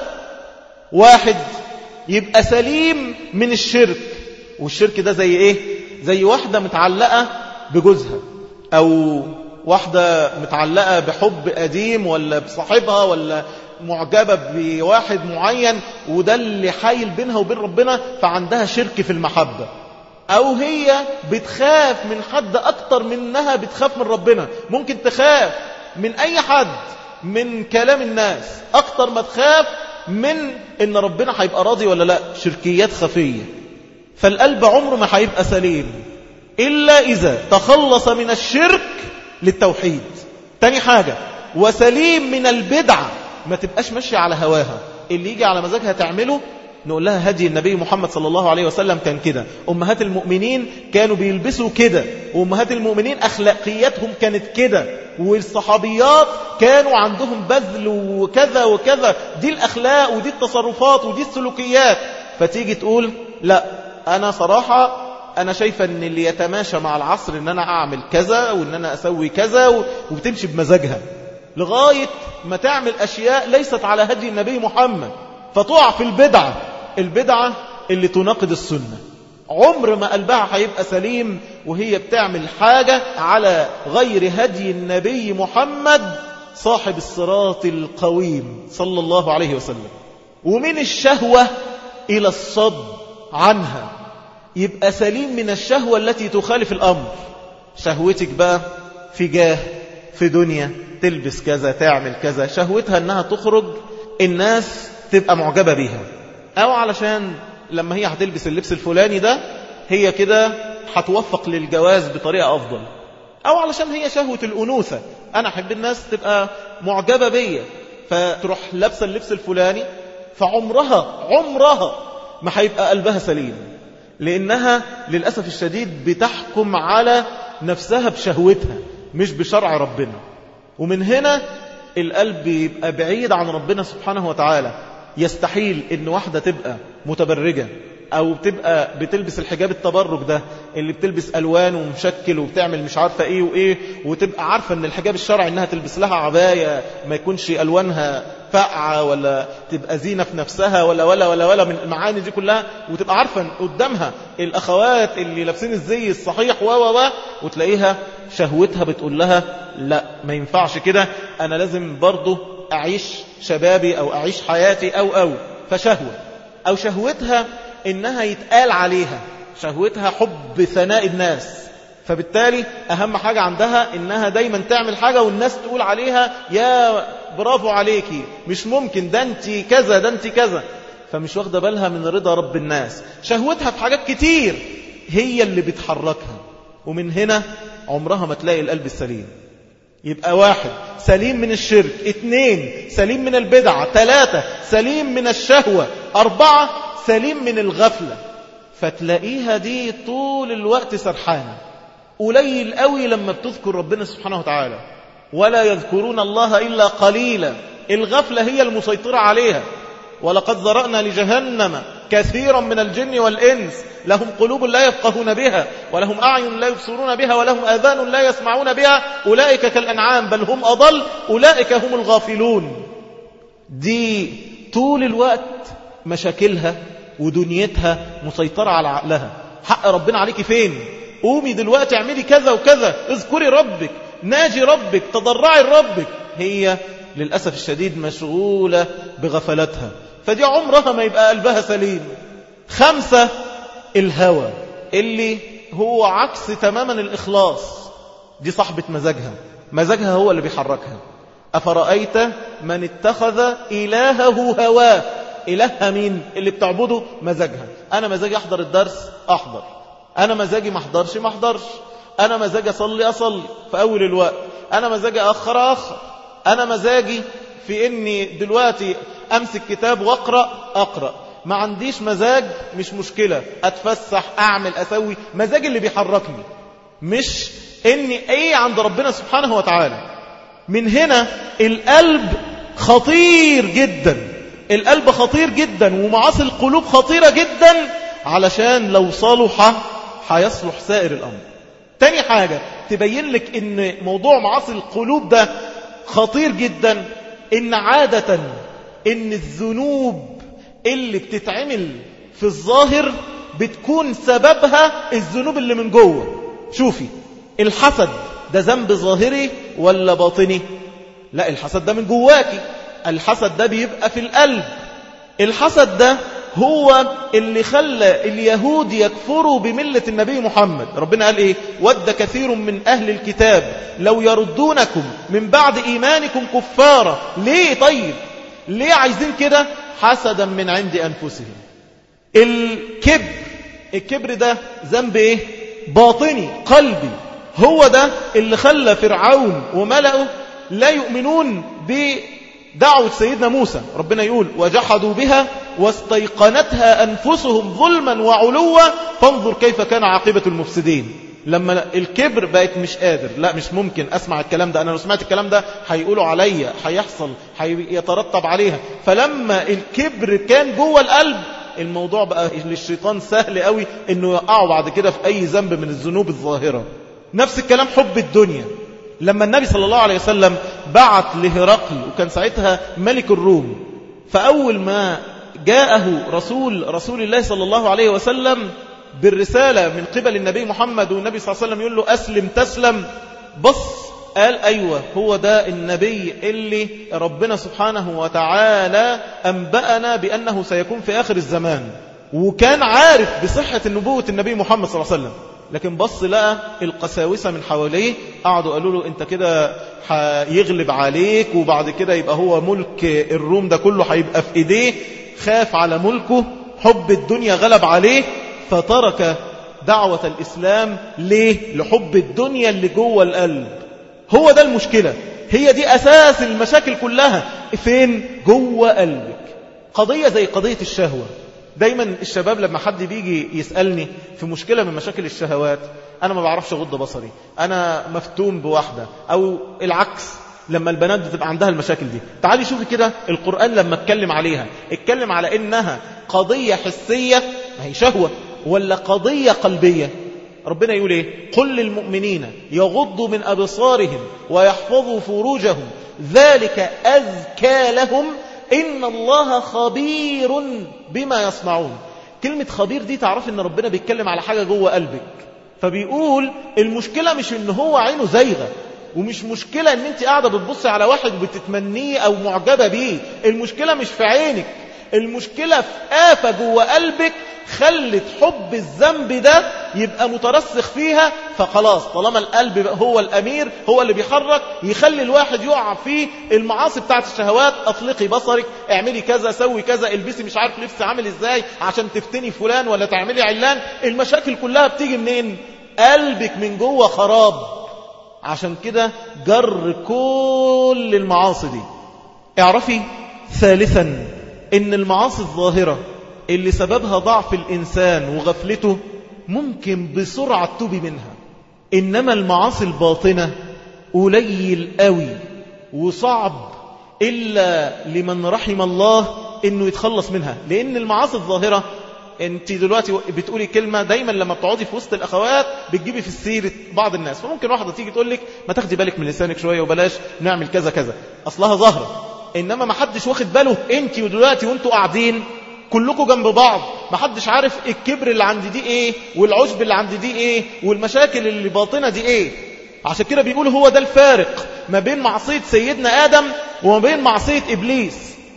Speaker 1: واحد يبقى سليم من الشرك والشرك ده زي ايه زي واحدة متعلقة بجوزها او واحدة متعلقة بحب قديم ولا بصاحبها ولا معجبة بواحد معين وده اللي حايل بينها وبين ربنا فعندها شرك في المحبة أو هي بتخاف من حد أكتر منها بتخاف من ربنا ممكن تخاف من أي حد من كلام الناس أكتر ما تخاف من إن ربنا هيبقى راضي ولا لا شركيات خفية فالقلب عمره ما هيبقى سليم إلا إذا تخلص من الشرك للتوحيد تاني حاجة وسليم من البدعة ما تبقاش ماشية على هواها اللي يجي على مزاجها تعمله نقول لها هدي النبي محمد صلى الله عليه وسلم كان كده أمهات المؤمنين كانوا بيلبسوا كده وأمهات المؤمنين أخلاقياتهم كانت كده والصحابيات كانوا عندهم بذل وكذا وكذا دي الأخلاق ودي التصرفات ودي السلوكيات فتيجي تقول لا أنا صراحة أنا شايفة أن اللي يتماشى مع العصر أن أنا أعمل كذا وأن أنا أسوي كذا وبتمشي بمزاجها لغاية ما تعمل أشياء ليست على هدي النبي محمد فتقع في البدعة البدعة اللي تناقض السنة عمر ما قلبها هيبقى سليم وهي بتعمل حاجة على غير هدي النبي محمد صاحب الصراط القويم صلى الله عليه وسلم ومن الشهوة إلى الصد عنها يبقى سليم من الشهوة التي تخالف الأمر شهوتك بقى في جاه في دنيا تلبس كذا تعمل كذا شهوتها أنها تخرج الناس تبقى معجبة بيها أو علشان لما هي هتلبس اللبس الفلاني ده هي كده هتوفق للجواز بطريقة أفضل أو علشان هي شهوة الأنوثة أنا أحب الناس تبقى معجبة بيا فتروح لابسة اللبس الفلاني فعمرها عمرها ما هيبقى قلبها سليم لأنها للأسف الشديد بتحكم على نفسها بشهوتها مش بشرع ربنا ومن هنا القلب يبقى بعيد عن ربنا سبحانه وتعالى يستحيل ان واحدة تبقى متبرجة او تبقى بتلبس الحجاب التبرج ده اللي بتلبس الوان ومشكل وبتعمل مش عارفة ايه وايه وتبقى عارفة ان الحجاب الشرعي انها تلبس لها عباية ما يكونش الوانها فقعة ولا تبقى زينة في نفسها ولا ولا ولا ولا من المعاني دي كلها وتبقى عارفة قدامها الاخوات اللي لابسين الزي الصحيح و و و وتلاقيها شهوتها بتقول لها لا ما ينفعش كده انا لازم برضه اعيش شبابي او اعيش حياتي او او فشهوة او شهوتها انها يتقال عليها شهوتها حب ثناء الناس فبالتالي اهم حاجة عندها انها دايما تعمل حاجة والناس تقول عليها يا برافو عليكي مش ممكن ده انت كذا ده انت كذا فمش واخدة بالها من رضا رب الناس شهوتها في حاجات كتير هي اللي بتحركها ومن هنا عمرها ما تلاقي القلب السليم يبقى واحد سليم من الشرك اثنين سليم من البدعة ثلاثة سليم من الشهوة أربعة سليم من الغفلة فتلاقيها دي طول الوقت سرحانة قليل قوي لما بتذكر ربنا سبحانه وتعالى ولا يذكرون الله إلا قليلا الغفلة هي المسيطرة عليها ولقد ذرأنا لجهنم كثيرا من الجن والإنس لهم قلوب لا يفقهون بها ولهم أعين لا يبصرون بها ولهم آذان لا يسمعون بها أولئك كالأنعام بل هم أضل أولئك هم الغافلون دي طول الوقت مشاكلها ودنيتها مسيطرة على عقلها حق ربنا عليك فين قومي دلوقتي اعملي كذا وكذا اذكري ربك ناجي ربك تضرعي لربك هي للأسف الشديد مشغولة بغفلتها فدي عمرها ما يبقى قلبها سليم خمسة الهوى اللي هو عكس تماما الإخلاص دي صاحبة مزاجها مزاجها هو اللي بيحركها أفرأيت من اتخذ إلهه هواه إلهها مين اللي بتعبده مزاجها أنا مزاجي أحضر الدرس أحضر أنا مزاجي ما أحضرش ما أحضرش أنا مزاجي أصلي أصلي في أول الوقت أنا مزاجي أخر أخر أنا مزاجي في إني دلوقتي أمسك كتاب وأقرأ أقرأ ما عنديش مزاج مش مشكلة أتفسح أعمل أسوي مزاج اللي بيحركني مش إني إيه عند ربنا سبحانه وتعالى من هنا القلب خطير جدا القلب خطير جدا ومعاصي القلوب خطيرة جدا علشان لو صلح هيصلح سائر الأمر تاني حاجة تبين لك ان موضوع معاصي القلوب ده خطير جدا ان عادة ان الذنوب اللي بتتعمل في الظاهر بتكون سببها الذنوب اللي من جوه شوفي الحسد ده ذنب ظاهري ولا باطني لا الحسد ده من جواكي الحسد ده بيبقى في القلب الحسد ده هو اللي خلى اليهود يكفروا بملة النبي محمد ربنا قال ايه ود كثير من اهل الكتاب لو يردونكم من بعد ايمانكم كفارا ليه طيب ليه عايزين كده حسدا من عند انفسهم الكبر الكبر ده ذنب ايه باطني قلبي هو ده اللي خلى فرعون وملأه لا يؤمنون بدعوة سيدنا موسى ربنا يقول وجحدوا بها واستيقنتها أنفسهم ظلما وعلوا فانظر كيف كان عاقبة المفسدين لما الكبر بقت مش قادر لا مش ممكن أسمع الكلام ده أنا لو سمعت الكلام ده هيقولوا عليا هيحصل هيترتب عليها فلما الكبر كان جوه القلب الموضوع بقى للشيطان سهل قوي انه يقعوا بعد كده في اي ذنب من الذنوب الظاهرة نفس الكلام حب الدنيا لما النبي صلى الله عليه وسلم بعت لهرقل وكان ساعتها ملك الروم فأول ما جاءه رسول رسول الله صلى الله عليه وسلم بالرسالة من قبل النبي محمد والنبي صلى الله عليه وسلم يقول له أسلم تسلم بص قال أيوة هو ده النبي اللي ربنا سبحانه وتعالى أنبأنا بأنه سيكون في آخر الزمان وكان عارف بصحة النبوة النبي محمد صلى الله عليه وسلم لكن بص لقى القساوسة من حواليه قعدوا قالوا له انت كده هيغلب عليك وبعد كده يبقى هو ملك الروم ده كله هيبقى في ايديه خاف على ملكه حب الدنيا غلب عليه فترك دعوة الإسلام ليه؟ لحب الدنيا اللي جوه القلب هو ده المشكلة هي دي أساس المشاكل كلها فين؟ جوه قلبك قضية زي قضية الشهوة دايما الشباب لما حد بيجي يسألني في مشكلة من مشاكل الشهوات أنا ما بعرفش أغض بصري أنا مفتون بواحدة أو العكس لما البنات بتبقى عندها المشاكل دي تعالي شوفي كده القرآن لما اتكلم عليها اتكلم على إنها قضية حسية ما هي شهوة ولا قضية قلبية ربنا يقول ايه قل للمؤمنين يغضوا من أبصارهم ويحفظوا فروجهم ذلك أذكى لهم إن الله خبير بما يصنعون كلمة خبير دي تعرف إن ربنا بيتكلم على حاجة جوه قلبك فبيقول المشكلة مش إن هو عينه زيغة ومش مشكلة إن أنت قاعدة بتبص على واحد بتتمنيه أو معجبة بيه المشكلة مش في عينك المشكلة في آفة جوه قلبك خلت حب الذنب ده يبقى مترسخ فيها فخلاص طالما القلب هو الأمير هو اللي بيحرك يخلي الواحد يقع في المعاصي بتاعت الشهوات أطلقي بصرك اعملي كذا سوي كذا البسي مش عارف لبس عامل ازاي عشان تفتني فلان ولا تعملي علان المشاكل كلها بتيجي منين قلبك من جوه خراب عشان كده جر كل المعاصي دي اعرفي ثالثا ان المعاصي الظاهرة اللي سببها ضعف الإنسان وغفلته ممكن بسرعة تبي منها إنما المعاصي الباطنة قليل قوي وصعب إلا لمن رحم الله إنه يتخلص منها لأن المعاصي الظاهرة انت دلوقتي بتقولي كلمة دايما لما بتقعدي في وسط الأخوات بتجيبي في السيرة بعض الناس فممكن واحدة تيجي تقول لك ما تاخدي بالك من لسانك شوية وبلاش نعمل كذا كذا أصلها ظاهرة إنما ما حدش واخد باله انت ودلوقتي وانتوا قاعدين كلكم جنب بعض ما حدش عارف الكبر اللي عند دي ايه والعجب اللي عند دي ايه والمشاكل اللي باطنة دي ايه عشان كده بيقول هو ده الفارق ما بين معصية سيدنا آدم وما بين معصية إبليس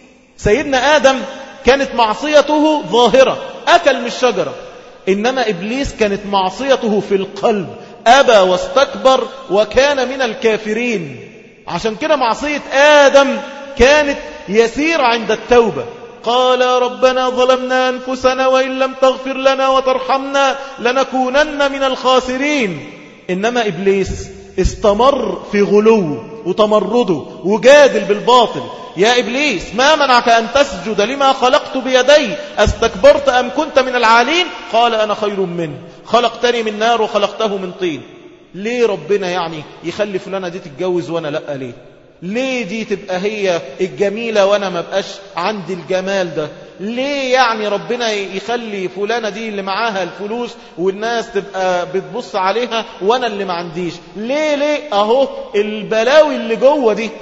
Speaker 1: سيدنا آدم كانت معصيته ظاهرة أكل من الشجرة إنما إبليس كانت معصيته في القلب أبى واستكبر وكان من الكافرين عشان كده معصية آدم كانت يسير عند التوبة قال يا ربنا ظلمنا أنفسنا وإن لم تغفر لنا وترحمنا لنكونن من الخاسرين إنما إبليس استمر في غلوه وتمرده وجادل بالباطل يا إبليس ما منعك أن تسجد لما خلقت بيدي أستكبرت أم كنت من العالين قال أنا خير منه خلقتني من نار وخلقته من طين ليه ربنا يعني يخلي فلانة دي تتجوز وأنا لأ ليه ليه دي تبقى هي الجميلة وانا ما بقاش عندي الجمال ده ليه يعني ربنا يخلي فلانة دي اللي معاها الفلوس والناس تبقى بتبص عليها وانا اللي ما عنديش ليه ليه اهو البلاوي اللي جوه دي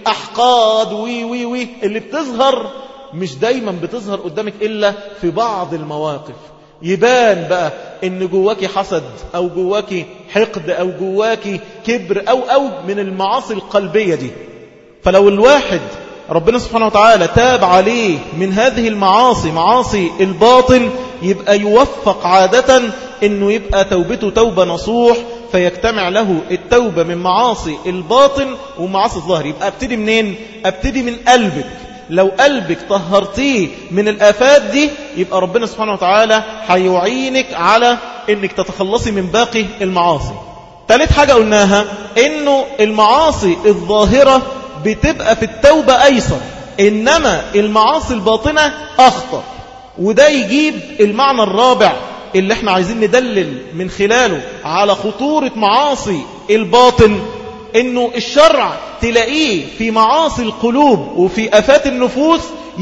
Speaker 1: الاحقاد وي وي وي اللي بتظهر مش دايما بتظهر قدامك الا في بعض المواقف يبان بقى ان جواكي حسد او جواكي حقد او جواكي كبر او او من المعاصي القلبية دي فلو الواحد ربنا سبحانه وتعالى تاب عليه من هذه المعاصي معاصي الباطن يبقى يوفق عادة انه يبقى توبته توبة نصوح فيجتمع له التوبة من معاصي الباطن ومعاصي الظاهر يبقى ابتدي منين ابتدي من قلبك لو قلبك طهرتيه من الآفات دي يبقى ربنا سبحانه وتعالى هيعينك على انك تتخلصي من باقي المعاصي ثالث حاجة قلناها انه المعاصي الظاهرة بتبقى في التوبة ايسر انما المعاصي الباطنة اخطر وده يجيب المعنى الرابع اللي احنا عايزين ندلل من خلاله على خطورة معاصي الباطن انه الشرع تلاقيه في معاصي القلوب وفي افات النفوس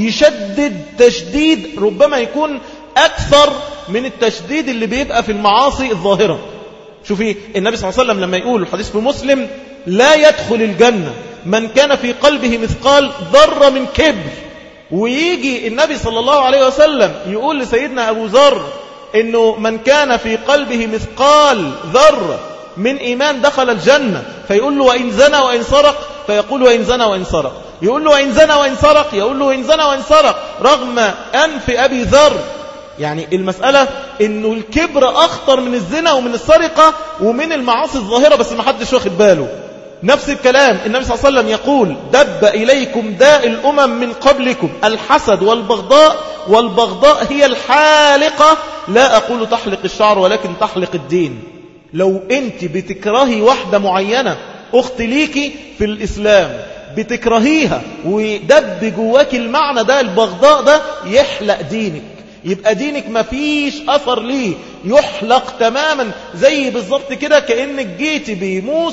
Speaker 1: يشدد تشديد ربما يكون اكثر من التشديد اللي بيبقى في المعاصي الظاهرة شوفي النبي صلى الله عليه وسلم لما يقول الحديث في مسلم لا يدخل الجنة من كان في قلبه مثقال ذرة من كبر ويجي النبي صلى الله عليه وسلم يقول لسيدنا أبو ذر انه من كان في قلبه مثقال ذرة من ايمان دخل الجنة فيقول له وان زنى وان سرق فيقول وان زنى وان سرق يقول له وان زنى وان سرق يقول له وان زنى وان سرق رغم انف ابي ذر يعني المسألة انه الكبر اخطر من الزنا ومن السرقة ومن المعاصي الظاهرة بس ما حدش واخد باله نفس الكلام النبي صلى الله عليه وسلم يقول دب إليكم داء الأمم من قبلكم الحسد والبغضاء والبغضاء هي الحالقة لا أقول تحلق الشعر ولكن تحلق الدين لو أنت بتكرهي واحدة معينة أخت ليكي في الإسلام بتكرهيها ودب جواك المعنى ده البغضاء ده يحلق دينك يبقى دينك مفيش أثر ليه يحلق تماما زي بالظبط كده كأنك جيتي بيموس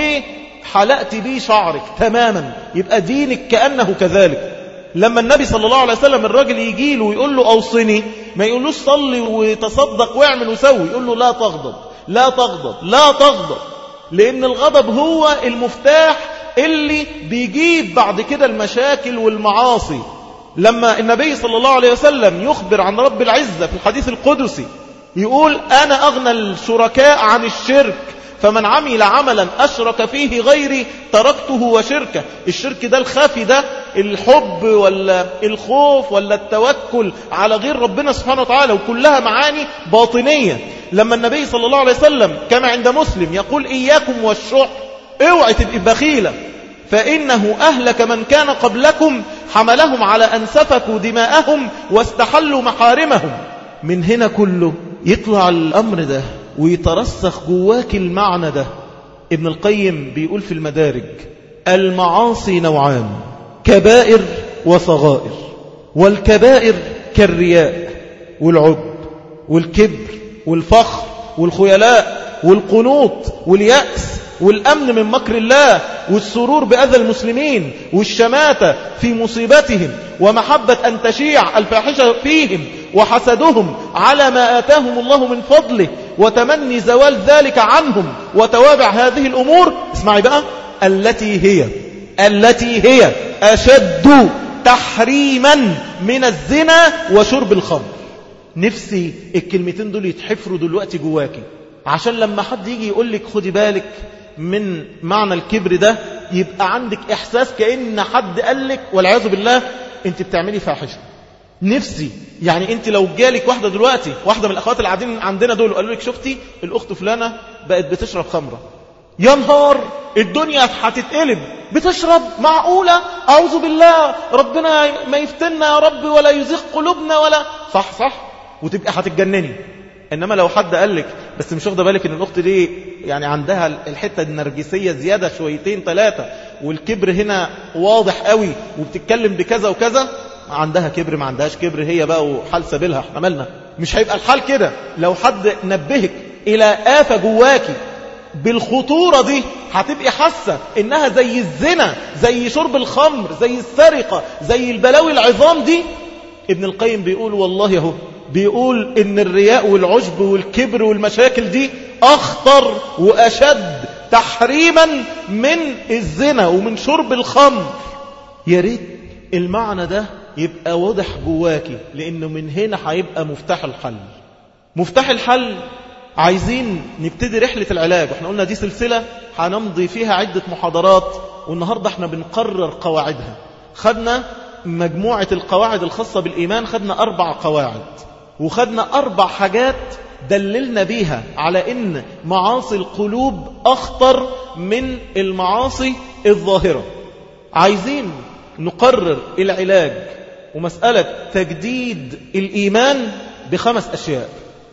Speaker 1: وحلقت بيه شعرك تماما يبقى دينك كأنه كذلك لما النبي صلى الله عليه وسلم الراجل يجي له ويقول له أوصني ما يقولوش صلي وتصدق واعمل وسوي يقول له لا تغضب لا تغضب لا تغضب لأن الغضب هو المفتاح اللي بيجيب بعد كده المشاكل والمعاصي لما النبي صلى الله عليه وسلم يخبر عن رب العزة في الحديث القدسي يقول أنا أغنى الشركاء عن الشرك فمن عمل عملا أشرك فيه غيري تركته وشركه الشرك ده الخافي ده الحب ولا الخوف ولا التوكل على غير ربنا سبحانه وتعالى وكلها معاني باطنية لما النبي صلى الله عليه وسلم كما عند مسلم يقول إياكم والشح اوعي تبقى بخيلة فإنه أهلك من كان قبلكم حملهم على أن سفكوا دماءهم واستحلوا محارمهم من هنا كله يطلع الأمر ده ويترسخ جواك المعنى ده ابن القيم بيقول في المدارج المعاصي نوعان كبائر وصغائر والكبائر كالرياء والعب والكبر والفخر والخيلاء والقنوط واليأس والأمن من مكر الله والسرور بأذى المسلمين والشماتة في مصيبتهم ومحبة أن تشيع الفاحشة فيهم وحسدهم على ما آتاهم الله من فضله وتمني زوال ذلك عنهم وتوابع هذه الأمور اسمعي بقى التي هي التي هي أشد تحريما من الزنا وشرب الخمر نفسي الكلمتين دول يتحفروا دلوقتي جواكي عشان لما حد يجي يقول لك خدي بالك من معنى الكبر ده يبقى عندك إحساس كأن حد قال لك والعياذ بالله انت بتعملي فاحشة نفسي يعني انت لو جالك واحدة دلوقتي واحدة من الأخوات اللي قاعدين عندنا دول قالوا لك شفتي الأخت فلانة بقت بتشرب خمرة يا نهار الدنيا هتتقلب بتشرب معقولة أعوذ بالله ربنا ما يفتنا يا رب ولا يزيغ قلوبنا ولا صح صح وتبقى هتتجنني إنما لو حد قال لك بس مش واخده بالك إن الأخت دي يعني عندها الحتة النرجسية زيادة شويتين ثلاثة والكبر هنا واضح قوي وبتتكلم بكذا وكذا عندها كبر ما عندهاش كبر هي بقى وحال سبيلها احنا مالنا مش هيبقى الحال كده لو حد نبهك إلى آفة جواكي بالخطورة دي هتبقي حاسة إنها زي الزنا زي شرب الخمر زي السرقة زي البلاوي العظام دي ابن القيم بيقول والله اهو بيقول إن الرياء والعجب والكبر والمشاكل دي أخطر وأشد تحريما من الزنا ومن شرب الخمر يا ريت المعنى ده يبقى واضح جواكي لأنه من هنا هيبقى مفتاح الحل مفتاح الحل عايزين نبتدي رحلة العلاج واحنا قلنا دي سلسلة هنمضي فيها عدة محاضرات والنهاردة احنا بنقرر قواعدها خدنا مجموعة القواعد الخاصة بالإيمان خدنا أربع قواعد وخدنا أربع حاجات دللنا بيها على إن معاصي القلوب أخطر من المعاصي الظاهرة عايزين نقرر العلاج ومسألة تجديد الإيمان بخمس أشياء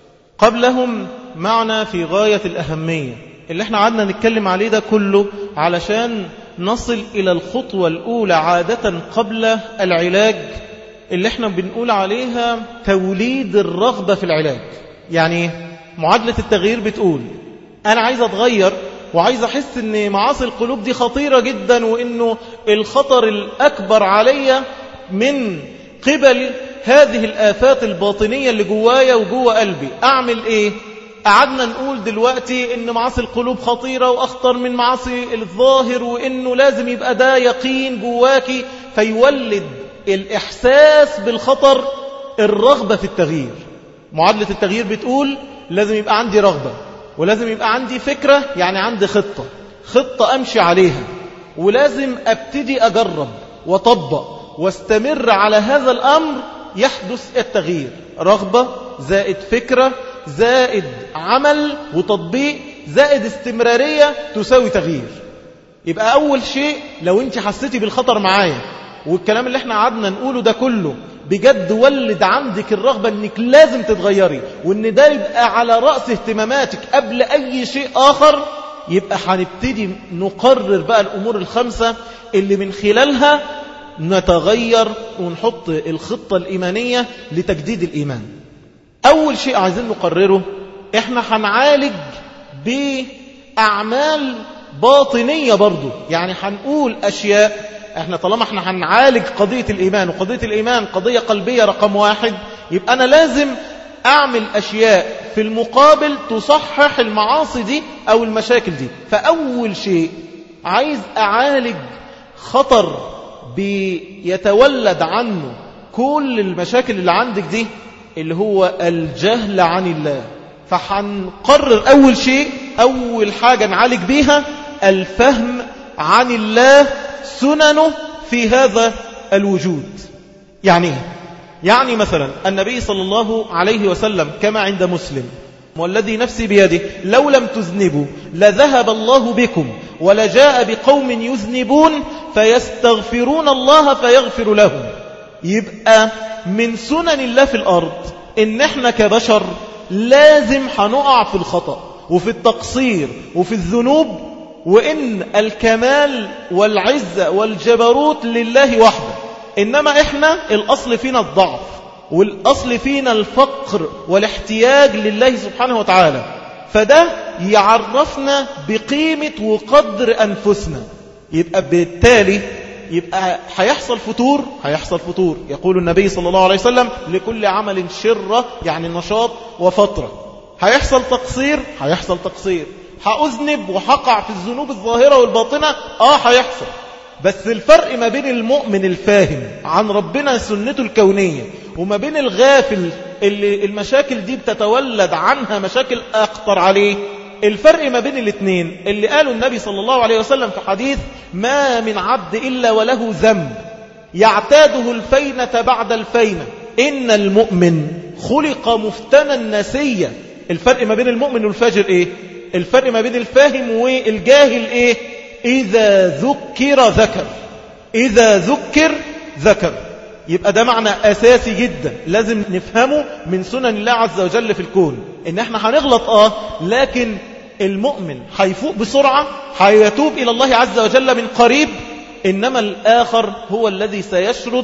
Speaker 1: قبلهم معنى في غاية الأهمية اللي احنا عادنا نتكلم عليه ده كله علشان نصل إلى الخطوة الأولى عادة قبل العلاج اللي احنا بنقول عليها توليد الرغبة في العلاج يعني معادلة التغيير بتقول أنا عايز أتغير وعايز أحس أن معاصي القلوب دي خطيرة جدا وأنه الخطر الأكبر علي من قبل هذه الآفات الباطنية اللي جوايا وجوا قلبي أعمل إيه؟ قعدنا نقول دلوقتي ان معاصي القلوب خطيرة واخطر من معاصي الظاهر وانه لازم يبقى ده يقين جواكي فيولد الاحساس بالخطر الرغبة في التغيير معادلة التغيير بتقول لازم يبقى عندي رغبة ولازم يبقى عندي فكرة يعني عندي خطة خطة أمشي عليها ولازم أبتدي أجرب وطبق واستمر على هذا الأمر يحدث التغيير رغبة زائد فكرة زائد عمل وتطبيق زائد استمرارية تساوي تغيير يبقى أول شيء لو أنت حسيتي بالخطر معايا والكلام اللي احنا قعدنا نقوله ده كله بجد ولد عندك الرغبة انك لازم تتغيري وان ده يبقى على رأس اهتماماتك قبل اي شيء اخر يبقى هنبتدي نقرر بقى الامور الخمسة اللي من خلالها نتغير ونحط الخطة الإيمانية لتجديد الإيمان أول شيء عايزين نقرره إحنا هنعالج بأعمال باطنية برضو يعني هنقول أشياء إحنا طالما إحنا هنعالج قضية الإيمان وقضية الإيمان قضية قلبية رقم واحد يبقى أنا لازم أعمل أشياء في المقابل تصحح المعاصي دي أو المشاكل دي فأول شيء عايز أعالج خطر بيتولد عنه كل المشاكل اللي عندك دي اللي هو الجهل عن الله فحنقرر أول شيء أول حاجة نعالج بيها الفهم عن الله سننه في هذا الوجود يعني ايه؟ يعني مثلا النبي صلى الله عليه وسلم كما عند مسلم والذي نفسي بيده لو لم تذنبوا لذهب الله بكم ولجاء بقوم يذنبون فيستغفرون الله فيغفر لهم يبقى من سنن الله في الأرض إن احنا كبشر لازم هنقع في الخطأ وفي التقصير وفي الذنوب وإن الكمال والعزة والجبروت لله وحده إنما إحنا الأصل فينا الضعف والأصل فينا الفقر والاحتياج لله سبحانه وتعالى فده يعرفنا بقيمة وقدر أنفسنا يبقى بالتالي يبقى هيحصل فتور هيحصل فتور يقول النبي صلى الله عليه وسلم لكل عمل شرة يعني نشاط وفترة هيحصل تقصير هيحصل تقصير هأذنب وحقع في الذنوب الظاهرة والباطنة آه هيحصل بس الفرق ما بين المؤمن الفاهم عن ربنا سنته الكونية وما بين الغافل اللي المشاكل دي بتتولد عنها مشاكل أخطر عليه الفرق ما بين الاثنين اللي قاله النبي صلى الله عليه وسلم في حديث ما من عبد إلا وله ذنب يعتاده الفينة بعد الفينة إن المؤمن خلق مفتنا نسيا الفرق ما بين المؤمن والفاجر إيه الفرق ما بين الفاهم والجاهل إيه إذا ذكر ذكر إذا ذكر ذكر يبقى ده معنى أساسي جدا لازم نفهمه من سنن الله عز وجل في الكون إن احنا هنغلط آه لكن المؤمن هيفوق بسرعة هيتوب إلى الله عز وجل من قريب إنما الآخر هو الذي سيشرد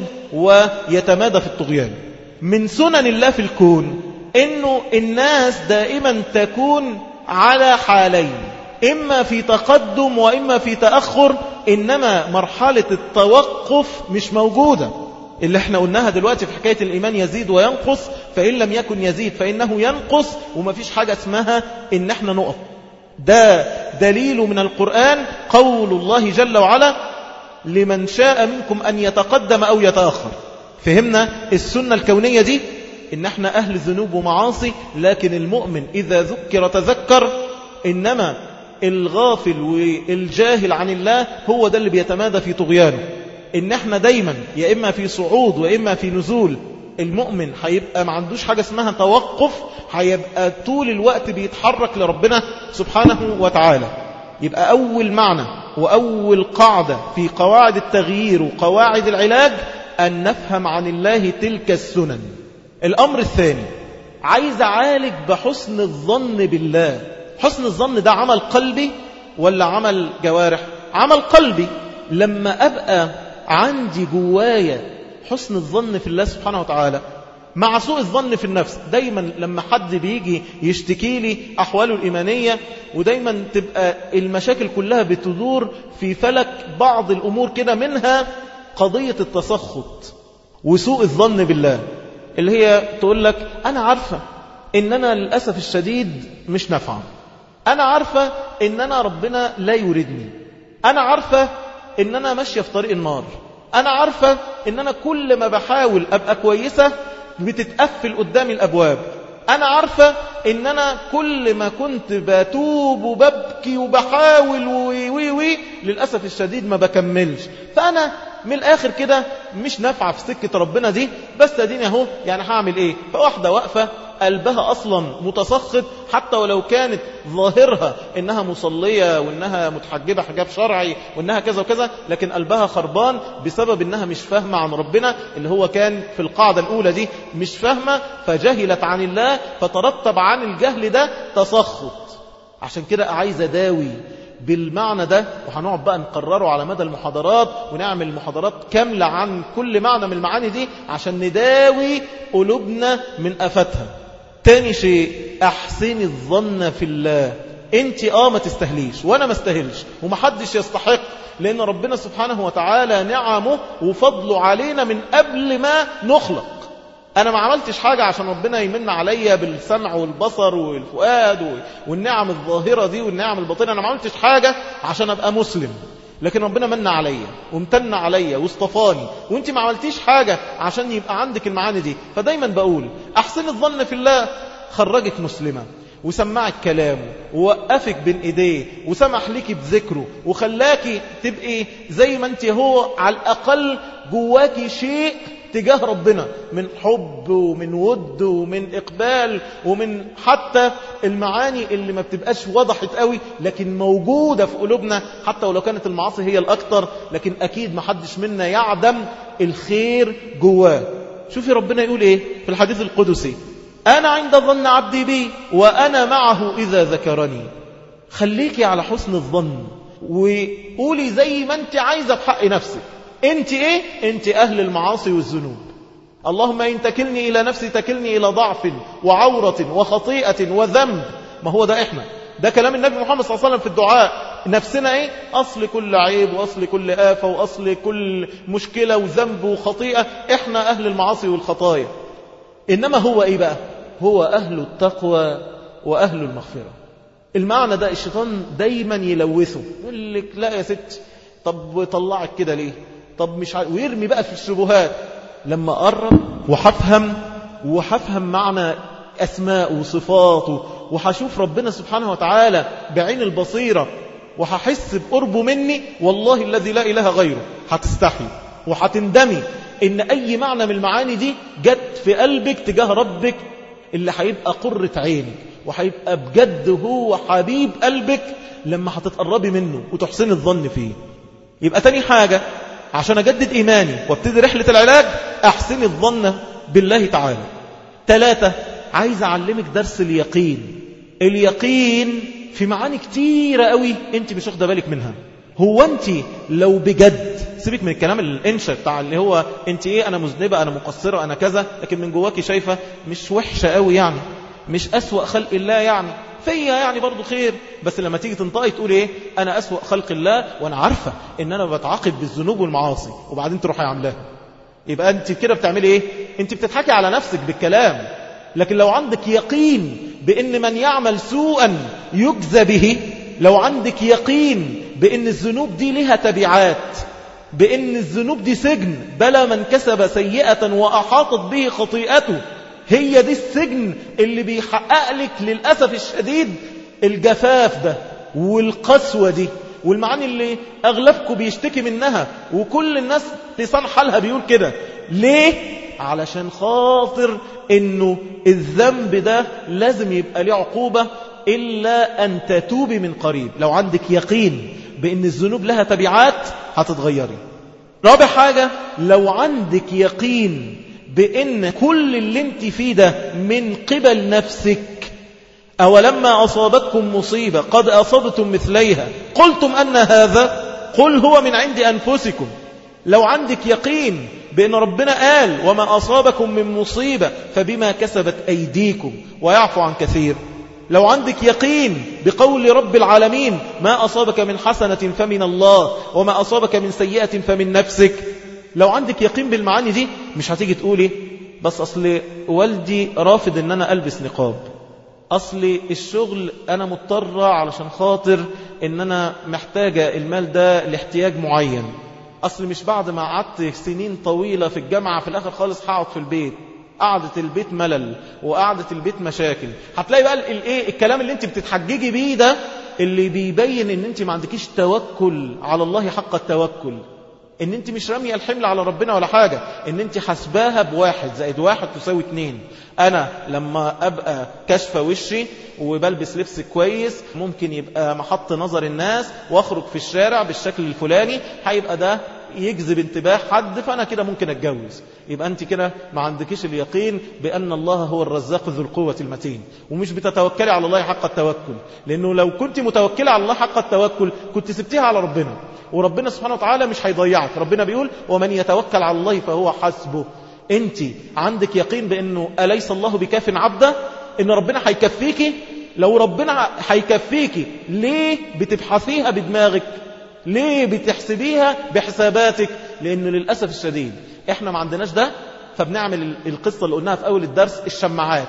Speaker 1: ويتمادى في الطغيان من سنن الله في الكون إنه الناس دائما تكون على حالين إما في تقدم وإما في تأخر إنما مرحلة التوقف مش موجودة اللي احنا قلناها دلوقتي في حكاية الإيمان يزيد وينقص فإن لم يكن يزيد فإنه ينقص وما فيش حاجة اسمها إن احنا نقف ده دليل من القرآن قول الله جل وعلا لمن شاء منكم أن يتقدم أو يتأخر فهمنا السنة الكونية دي إن احنا أهل ذنوب ومعاصي لكن المؤمن إذا ذكر تذكر إنما الغافل والجاهل عن الله هو ده اللي بيتمادى في طغيانه إن احنا دايما يا إما في صعود وإما في نزول المؤمن هيبقى ما عندوش حاجة اسمها توقف هيبقى طول الوقت بيتحرك لربنا سبحانه وتعالى يبقى أول معنى وأول قاعدة في قواعد التغيير وقواعد العلاج أن نفهم عن الله تلك السنن الأمر الثاني عايز أعالج بحسن الظن بالله حسن الظن ده عمل قلبي ولا عمل جوارح عمل قلبي لما أبقى عندي جوايا حسن الظن في الله سبحانه وتعالى مع سوء الظن في النفس دايما لما حد بيجي يشتكي لي أحواله الإيمانية ودايما تبقى المشاكل كلها بتدور في فلك بعض الأمور كده منها قضية التسخط وسوء الظن بالله اللي هي تقول لك أنا عارفة إن أنا للأسف الشديد مش نافعة أنا عارفة إن أنا ربنا لا يريدني أنا عارفة إن أنا ماشية في طريق النار أنا عارفة إن أنا كل ما بحاول أبقى كويسة بتتقفل قدامي الأبواب أنا عارفة إن أنا كل ما كنت بتوب وببكي وبحاول وي وي وي للأسف الشديد ما بكملش فأنا من الآخر كده مش نافعة في سكة ربنا دي بس أديني أهو يعني هعمل إيه فواحدة واقفة قلبها أصلا متسخط حتى ولو كانت ظاهرها إنها مصلية وإنها متحجبة حجاب شرعي وإنها كذا وكذا لكن قلبها خربان بسبب إنها مش فاهمة عن ربنا اللي هو كان في القاعدة الأولى دي مش فاهمة فجهلت عن الله فترتب عن الجهل ده تسخط عشان كده عايزة داوي بالمعنى ده وهنقعد بقى نقرره على مدى المحاضرات ونعمل محاضرات كاملة عن كل معنى من المعاني دي عشان نداوي قلوبنا من أفتها تاني شيء أحسن الظن في الله انت اه ما تستهليش وانا ما استهلش ومحدش يستحق لان ربنا سبحانه وتعالى نعمه وفضله علينا من قبل ما نخلق انا ما عملتش حاجة عشان ربنا يمن عليا بالسمع والبصر والفؤاد والنعم الظاهرة دي والنعم الباطنة انا ما عملتش حاجة عشان ابقى مسلم لكن ربنا من عليا وامتن عليا واصطفاني وانت ما عملتيش حاجة عشان يبقى عندك المعاني دي فدايما بقول احسن الظن في الله خرجك مسلمة وسمعك كلامه ووقفك بين ايديه وسمح لك بذكره وخلاكي تبقي زي ما انت هو على الاقل جواكي شيء تجاه ربنا من حب ومن ود ومن إقبال ومن حتى المعاني اللي ما بتبقاش وضحت قوي لكن موجودة في قلوبنا حتى ولو كانت المعاصي هي الأكثر لكن أكيد ما حدش منا يعدم الخير جواه شوفي ربنا يقول إيه في الحديث القدسي أنا عند ظن عبدي بي وأنا معه إذا ذكرني خليكي على حسن الظن وقولي زي ما انت عايزة في حق نفسك انت ايه انت اهل المعاصي والذنوب اللهم ان تكلني الى نفسي تكلني الى ضعف وعورة وخطيئة وذنب ما هو ده احنا ده كلام النبي محمد صلى الله عليه وسلم في الدعاء نفسنا ايه اصل كل عيب واصل كل آفة واصل كل مشكلة وذنب وخطيئة احنا اهل المعاصي والخطايا انما هو ايه بقى هو اهل التقوى واهل المغفرة المعنى ده الشيطان دايما يلوثه يقول لك لا يا ست طب طلعك كده ليه طب مش ع... ويرمي بقى في الشبهات لما قرب وحفهم وحفهم معنى أسماء وصفاته وحشوف ربنا سبحانه وتعالى بعين البصيرة وححس بقربه مني والله الذي لا إله غيره هتستحي وهتندمي إن أي معنى من المعاني دي جت في قلبك تجاه ربك اللي هيبقى قرة عينك وهيبقى بجد هو حبيب قلبك لما هتتقربي منه وتحسن الظن فيه يبقى تاني حاجة عشان أجدد إيماني وابتدي رحلة العلاج أحسن الظن بالله تعالى ثلاثة عايز أعلمك درس اليقين اليقين في معاني كتيرة قوي انت مش واخده بالك منها هو انت لو بجد سيبك من الكلام الانشا بتاع اللي هو انت ايه انا مذنبه انا مقصره انا كذا لكن من جواكي شايفه مش وحشه قوي يعني مش اسوا خلق الله يعني فيا يعني برضو خير بس لما تيجي تنطقي تقول ايه انا اسوا خلق الله وانا عارفه ان انا بتعاقب بالذنوب والمعاصي وبعدين تروحي عاملاها يبقى انت كده بتعملي ايه انت بتضحكي على نفسك بالكلام لكن لو عندك يقين بان من يعمل سوءا يجزى به لو عندك يقين بان الذنوب دي لها تبعات بان الذنوب دي سجن بلى من كسب سيئة واحاطت به خطيئته هي دي السجن اللي بيحقق لك للأسف الشديد الجفاف ده والقسوة دي والمعاني اللي أغلبكم بيشتكي منها وكل الناس لسان حالها بيقول كده ليه؟ علشان خاطر انه الذنب ده لازم يبقى له عقوبة إلا أن تتوبي من قريب لو عندك يقين بأن الذنوب لها تبعات هتتغيري رابع حاجة لو عندك يقين بأن كل اللي انت فيه ده من قبل نفسك أولما أصابتكم مصيبة قد أصبتم مثليها قلتم أن هذا قل هو من عند أنفسكم لو عندك يقين بأن ربنا قال وما أصابكم من مصيبة فبما كسبت أيديكم ويعفو عن كثير لو عندك يقين بقول رب العالمين ما أصابك من حسنة فمن الله وما أصابك من سيئة فمن نفسك لو عندك يقين بالمعاني دي مش هتيجي تقولي بس أصل والدي رافض أن أنا ألبس نقاب أصل الشغل أنا مضطرة علشان خاطر أن أنا محتاجة المال ده لاحتياج معين أصل مش بعد ما قعدت سنين طويلة في الجامعة في الآخر خالص هقعد في البيت قعدة البيت ملل وقعدة البيت مشاكل هتلاقي بقى الايه الكلام اللي انت بتتحججي بيه ده اللي بيبين ان انت ما عندكيش توكل على الله حق التوكل ان انت مش رامية الحمل على ربنا ولا حاجة ان انت حسباها بواحد زائد واحد تساوي اتنين انا لما ابقى كشف وشي وبلبس لبس كويس ممكن يبقى محط نظر الناس واخرج في الشارع بالشكل الفلاني هيبقى ده يجذب انتباه حد فانا كده ممكن اتجوز يبقى انت كده ما عندكيش اليقين بان الله هو الرزاق ذو القوه المتين ومش بتتوكلي على الله حق التوكل لانه لو كنت متوكله على الله حق التوكل كنت سبتيها على ربنا وربنا سبحانه وتعالى مش هيضيعك ربنا بيقول ومن يتوكل على الله فهو حسبه انت عندك يقين بانه اليس الله بكاف عبده ان ربنا هيكفيكي لو ربنا هيكفيكي ليه بتبحثيها بدماغك ليه بتحسبيها بحساباتك لأنه للأسف الشديد احنا ما عندناش ده فبنعمل القصة اللي قلناها في أول الدرس الشماعات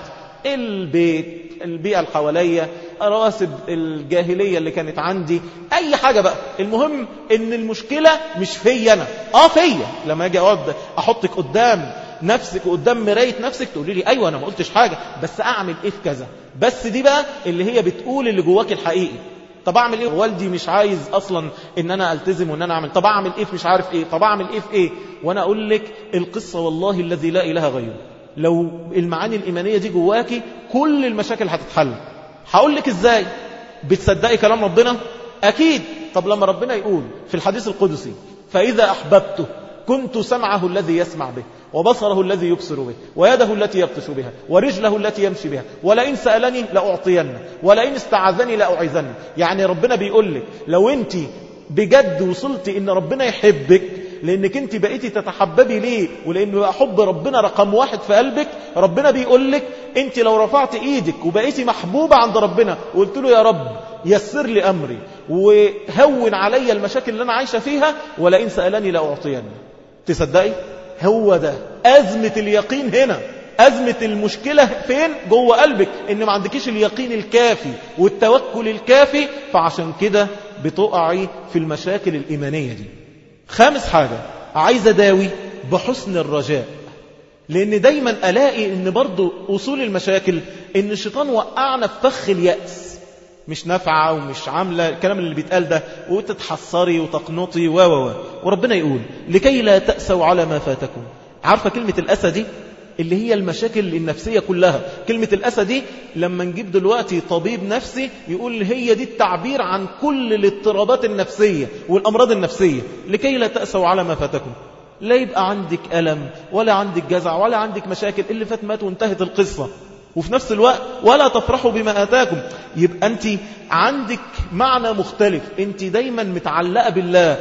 Speaker 1: البيت البيئة اللي حواليا رواسب الجاهلية اللي كانت عندي أي حاجة بقى المهم إن المشكلة مش فيا أنا آه فيا لما أجي أقعد أحطك قدام نفسك وقدام مراية نفسك تقولي لي أيوة أنا ما قلتش حاجة بس أعمل إيه في كذا بس دي بقى اللي هي بتقول اللي جواك الحقيقي طب اعمل ايه والدي مش عايز اصلا ان انا التزم وان انا اعمل طب اعمل ايه في مش عارف ايه طب اعمل ايه في ايه وانا اقول لك القصه والله الذي لا اله غيره لو المعاني الايمانيه دي جواكي كل المشاكل هتتحل هقول لك ازاي بتصدقي كلام ربنا اكيد طب لما ربنا يقول في الحديث القدسي فاذا احببته كنت سمعه الذي يسمع به وبصره الذي يبصر به ويده التي يبطش بها ورجله التي يمشي بها ولئن سألني لأعطينه ولئن استعاذني لأعيذنه يعني ربنا بيقول لك لو انت بجد وصلت ان ربنا يحبك لانك انت بقيتي تتحببي ليه ولانه بقى حب ربنا رقم واحد في قلبك ربنا بيقول لك انت لو رفعت ايدك وبقيتي محبوبة عند ربنا وقلت له يا رب يسر لي امري وهون علي المشاكل اللي انا عايشة فيها ولئن سألني لأعطينه تصدقي هو ده أزمة اليقين هنا أزمة المشكلة فين جوه قلبك إن ما عندكيش اليقين الكافي والتوكل الكافي فعشان كده بتقعي في المشاكل الإيمانية دي خامس حاجة عايز أداوي بحسن الرجاء لأن دايما ألاقي إن برضو أصول المشاكل إن الشيطان وقعنا في فخ اليأس مش نافعة ومش عاملة الكلام اللي بيتقال ده وتتحصري وتقنطي و و وربنا يقول لكي لا تأسوا على ما فاتكم عارفة كلمة الأسى دي اللي هي المشاكل النفسية كلها كلمة الأسى دي لما نجيب دلوقتي طبيب نفسي يقول هي دي التعبير عن كل الاضطرابات النفسية والأمراض النفسية لكي لا تأسوا على ما فاتكم لا يبقى عندك ألم ولا عندك جزع ولا عندك مشاكل اللي فات مات وانتهت القصة وفي نفس الوقت ولا تفرحوا بما آتاكم يبقى أنت عندك معنى مختلف أنت دايما متعلقة بالله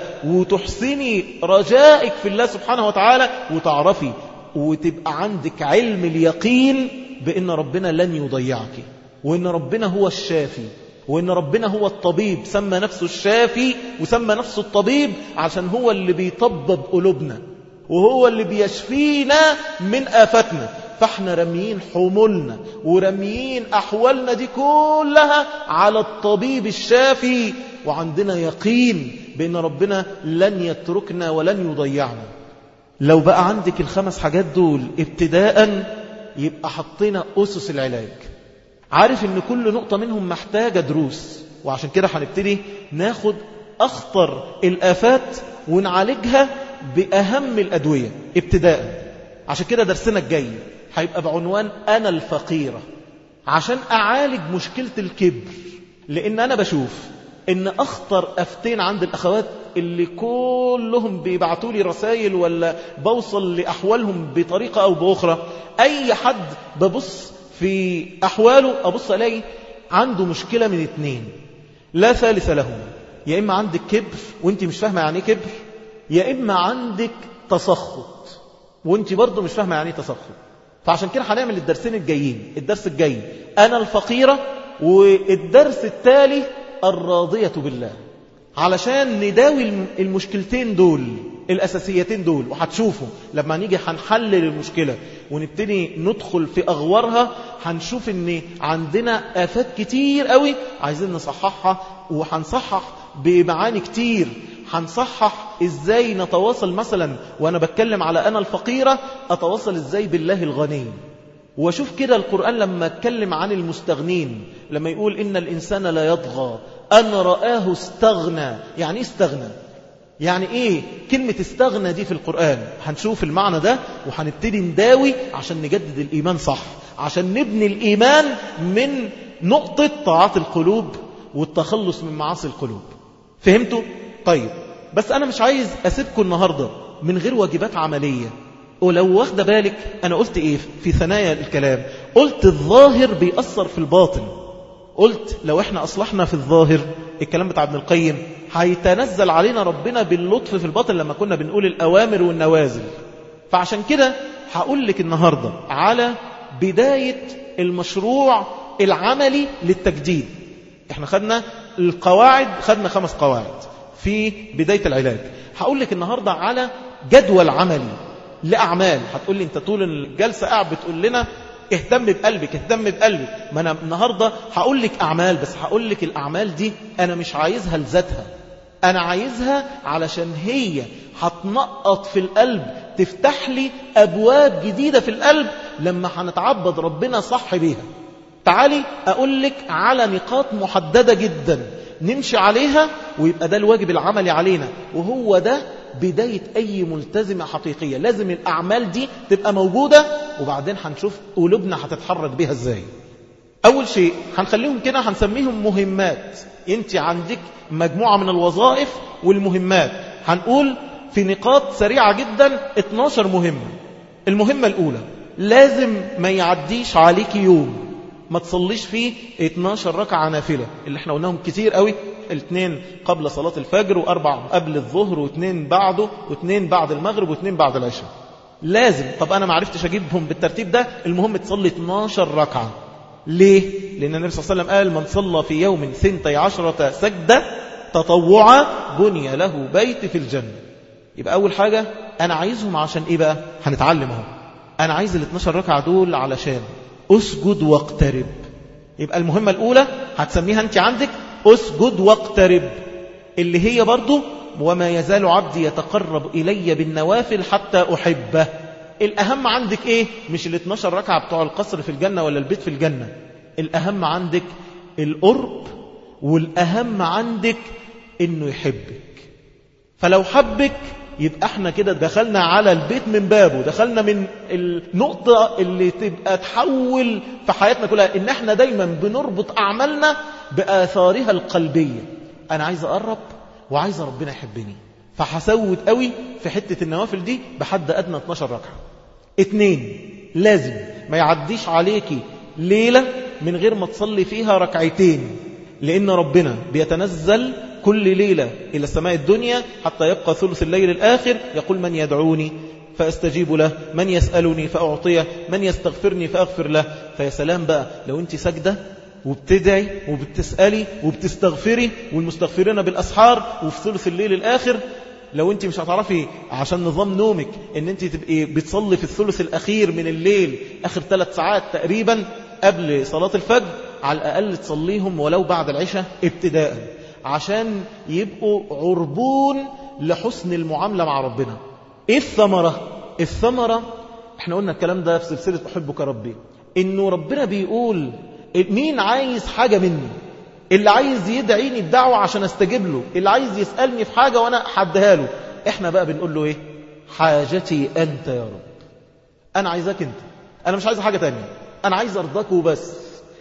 Speaker 1: وتحسني رجائك في الله سبحانه وتعالى وتعرفي وتبقى عندك علم اليقين بأن ربنا لن يضيعك وأن ربنا هو الشافي وأن ربنا هو الطبيب سمى نفسه الشافي وسمى نفسه الطبيب عشان هو اللي بيطبب قلوبنا وهو اللي بيشفينا من آفتنا فاحنا رميين حمولنا ورميين أحوالنا دي كلها على الطبيب الشافي وعندنا يقين بأن ربنا لن يتركنا ولن يضيعنا لو بقى عندك الخمس حاجات دول ابتداء يبقى حطينا أسس العلاج عارف ان كل نقطة منهم محتاجة دروس وعشان كده هنبتدي ناخد أخطر الآفات ونعالجها بأهم الأدوية ابتداء عشان كده درسنا الجاي هيبقى بعنوان أنا الفقيرة عشان أعالج مشكلة الكبر لأن أنا بشوف إن أخطر أفتين عند الأخوات اللي كلهم بيبعتوا لي رسائل ولا بوصل لأحوالهم بطريقة أو بأخرى أي حد ببص في أحواله أبص ألاقي عنده مشكلة من اتنين لا ثالث لهم يا إما عندك كبر وانت مش فاهمة يعني كبر يا إما عندك تسخط وانت برضه مش فاهمة يعني تسخط فعشان كده هنعمل الدرسين الجايين الدرس الجاي أنا الفقيرة والدرس التالي الراضية بالله علشان نداوي المشكلتين دول الأساسيتين دول وهتشوفوا لما نيجي هنحلل المشكلة ونبتدي ندخل في أغوارها هنشوف ان عندنا آفات كتير قوي عايزين نصححها وهنصحح بمعاني كتير هنصحح ازاي نتواصل مثلا وانا بتكلم على انا الفقيرة اتواصل ازاي بالله الغني واشوف كده القرآن لما اتكلم عن المستغنين لما يقول إن الإنسان لا يطغى أن رآه استغنى يعني ايه استغنى يعني ايه كلمة استغنى دي في القرآن هنشوف المعنى ده وهنبتدي نداوي عشان نجدد الإيمان صح عشان نبني الإيمان من نقطة طاعات القلوب والتخلص من معاصي القلوب فهمتوا؟ طيب بس أنا مش عايز أسيبكم النهاردة من غير واجبات عملية ولو واخد بالك أنا قلت إيه في ثنايا الكلام قلت الظاهر بيأثر في الباطن قلت لو احنا أصلحنا في الظاهر الكلام بتاع ابن القيم هيتنزل علينا ربنا باللطف في الباطن لما كنا بنقول الأوامر والنوازل فعشان كده هقول لك النهاردة على بداية المشروع العملي للتجديد احنا خدنا القواعد خدنا خمس قواعد في بداية العلاج هقول لك النهاردة على جدول عملي لأعمال هتقول لي انت طول الجلسة قاعد بتقول لنا اهتم بقلبك اهتم بقلبك ما انا النهاردة هقول لك أعمال بس هقول لك الأعمال دي أنا مش عايزها لذاتها أنا عايزها علشان هي هتنقط في القلب تفتح لي أبواب جديدة في القلب لما هنتعبد ربنا صح بيها تعالي أقول لك على نقاط محددة جدا نمشي عليها ويبقى ده الواجب العملي علينا وهو ده بداية أي ملتزمة حقيقية لازم الأعمال دي تبقى موجودة وبعدين هنشوف قلوبنا هتتحرك بيها ازاي أول شيء هنخليهم كده هنسميهم مهمات انت عندك مجموعة من الوظائف والمهمات هنقول في نقاط سريعة جدا 12 مهمة المهمة الأولى لازم ما يعديش عليك يوم ما تصليش فيه 12 ركعة نافلة اللي احنا قلناهم كتير قوي الاثنين قبل صلاة الفجر وأربع قبل الظهر واثنين بعده واثنين بعد المغرب واثنين بعد العشاء لازم طب أنا ما عرفتش أجيبهم بالترتيب ده المهم تصلي 12 ركعة ليه؟ لأن النبي صلى الله عليه وسلم قال من صلى في يوم ثنتي عشرة سجدة تطوعا بني له بيت في الجنة يبقى أول حاجة أنا عايزهم عشان إيه بقى؟ هنتعلم اهو أنا عايز ال 12 ركعة دول علشان أسجد واقترب يبقى المهمة الأولى هتسميها أنت عندك أسجد واقترب اللي هي برضو وما يزال عبدي يتقرب إلي بالنوافل حتى أحبه الأهم عندك إيه؟ مش ال 12 ركعة بتوع القصر في الجنة ولا البيت في الجنة الأهم عندك القرب والأهم عندك إنه يحبك فلو حبك يبقى احنا كده دخلنا على البيت من بابه دخلنا من النقطة اللي تبقى تحول في حياتنا كلها ان احنا دايما بنربط اعمالنا بآثارها القلبية انا عايز اقرب وعايز ربنا يحبني فحسود قوي في حتة النوافل دي بحد ادنى 12 ركعة اتنين لازم ما يعديش عليكي ليلة من غير ما تصلي فيها ركعتين لان ربنا بيتنزل كل ليلة إلى السماء الدنيا حتى يبقى ثلث الليل الآخر يقول من يدعوني فأستجيب له من يسألني فأعطيه من يستغفرني فأغفر له فيا سلام بقى لو أنت سجدة وبتدعي وبتسألي وبتستغفري والمستغفرين بالأسحار وفي ثلث الليل الآخر لو انت مش هتعرفي عشان نظام نومك ان انت تبقي بتصلي في الثلث الأخير من الليل آخر ثلاث ساعات تقريبا قبل صلاة الفجر على الأقل تصليهم ولو بعد العشاء ابتداءً عشان يبقوا عربون لحسن المعاملة مع ربنا ايه الثمرة الثمرة احنا قلنا الكلام ده في سلسلة أحبك ربي انه ربنا بيقول مين عايز حاجة مني اللي عايز يدعيني بدعوة عشان استجيب له اللي عايز يسألني في حاجة وانا حدها له احنا بقى بنقول له ايه حاجتي انت يا رب انا عايزك انت انا مش عايز حاجة تانية انا عايز ارضاك وبس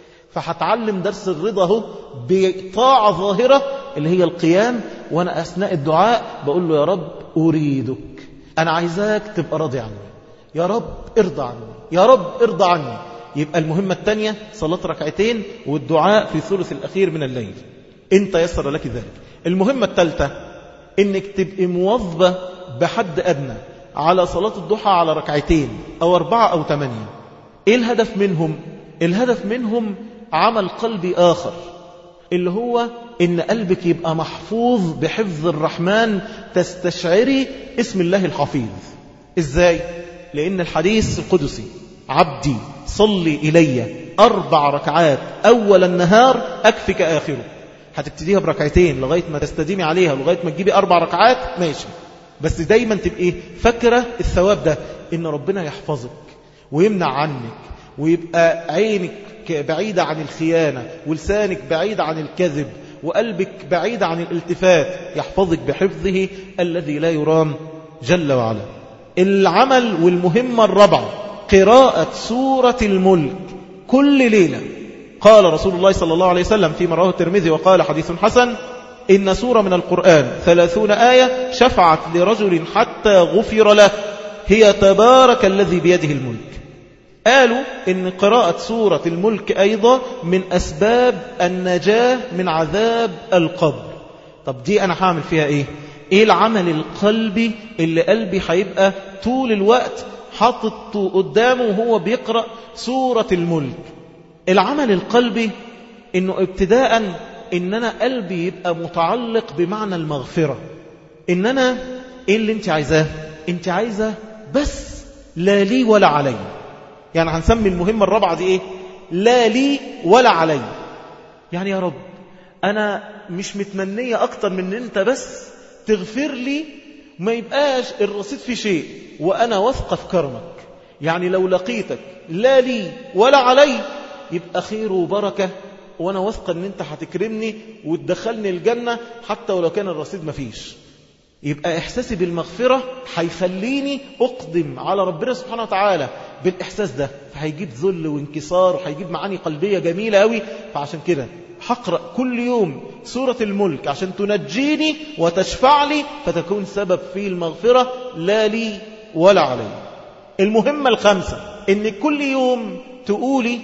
Speaker 1: فهتعلم درس الرضا اهو بطاعة ظاهرة اللي هي القيام وأنا أثناء الدعاء بقول له يا رب أريدك أنا عايزاك تبقى راضي عني يا رب ارضى عني يا رب ارضى عني يبقى المهمة الثانية صلاة ركعتين والدعاء في الثلث الأخير من الليل انت يسر لك ذلك المهمة الثالثة انك تبقي موظبة بحد أدنى على صلاة الضحى على ركعتين أو أربعة أو ثمانية إيه الهدف منهم؟ الهدف منهم عمل قلبي آخر اللي هو إن قلبك يبقى محفوظ بحفظ الرحمن تستشعري اسم الله الحفيظ إزاي؟ لأن الحديث القدسي عبدي صلي إلي أربع ركعات أول النهار أكفك آخره هتبتديها بركعتين لغاية ما تستديمي عليها لغاية ما تجيبي أربع ركعات ماشي بس دايما تبقى فاكرة الثواب ده إن ربنا يحفظك ويمنع عنك ويبقى عينك بعيدة عن الخيانة ولسانك بعيد عن الكذب وقلبك بعيد عن الالتفات يحفظك بحفظه الذي لا يرام جل وعلا العمل والمهمة الرابعة قراءة سورة الملك كل ليلة قال رسول الله صلى الله عليه وسلم فيما رواه الترمذي وقال حديث حسن إن سورة من القرآن ثلاثون آية شفعت لرجل حتى غفر له هي تبارك الذي بيده الملك قالوا إن قراءة سورة الملك أيضا من أسباب النجاة من عذاب القبر طب دي أنا هعمل فيها إيه إيه العمل القلبي اللي قلبي هيبقى طول الوقت حاطط قدامه وهو بيقرأ سورة الملك العمل القلبي إنه ابتداء إن أنا قلبي يبقى متعلق بمعنى المغفرة إن أنا إيه اللي أنت عايزاه أنت عايزة بس لا لي ولا علي يعني هنسمي المهمة الرابعة دي إيه لا لي ولا علي يعني يا رب أنا مش متمنية أكتر من أن أنت بس تغفر لي ما يبقاش الرصيد في شيء وأنا واثقة في كرمك يعني لو لقيتك لا لي ولا علي يبقى خير وبركة وأنا واثقة أن أنت هتكرمني وتدخلني الجنة حتى ولو كان الرصيد مفيش يبقى إحساسي بالمغفرة هيخليني أقدم على ربنا سبحانه وتعالى بالإحساس ده فهيجيب ذل وانكسار وهيجيب معاني قلبية جميلة أوي فعشان كده هقرأ كل يوم سورة الملك عشان تنجيني وتشفع لي فتكون سبب في المغفرة لا لي ولا علي المهمة الخامسة ان كل يوم تقولي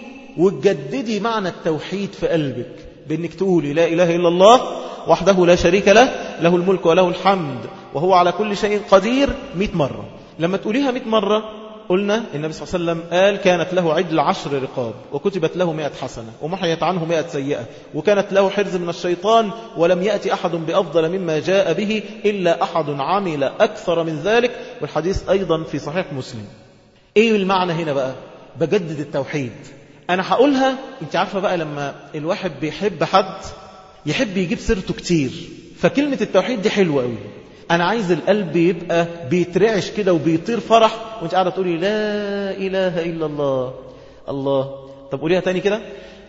Speaker 1: وتجددي معنى التوحيد في قلبك بانك تقولي لا إله إلا الله وحده لا شريك له له الملك وله الحمد وهو على كل شيء قدير مئة مرة لما تقوليها مئة مرة قلنا النبي صلى الله عليه وسلم قال كانت له عدل عشر رقاب وكتبت له مئة حسنة ومحيت عنه مئة سيئة وكانت له حرز من الشيطان ولم يأتي أحد بأفضل مما جاء به إلا أحد عمل أكثر من ذلك والحديث أيضا في صحيح مسلم إيه المعنى هنا بقى بجدد التوحيد أنا هقولها أنت عارفة بقى لما الواحد بيحب حد يحب يجيب سيرته كتير فكلمة التوحيد دي حلوة قوي أنا عايز القلب يبقى بيترعش كده وبيطير فرح وانت قاعدة تقولي لا إله إلا الله الله طب قوليها تاني كده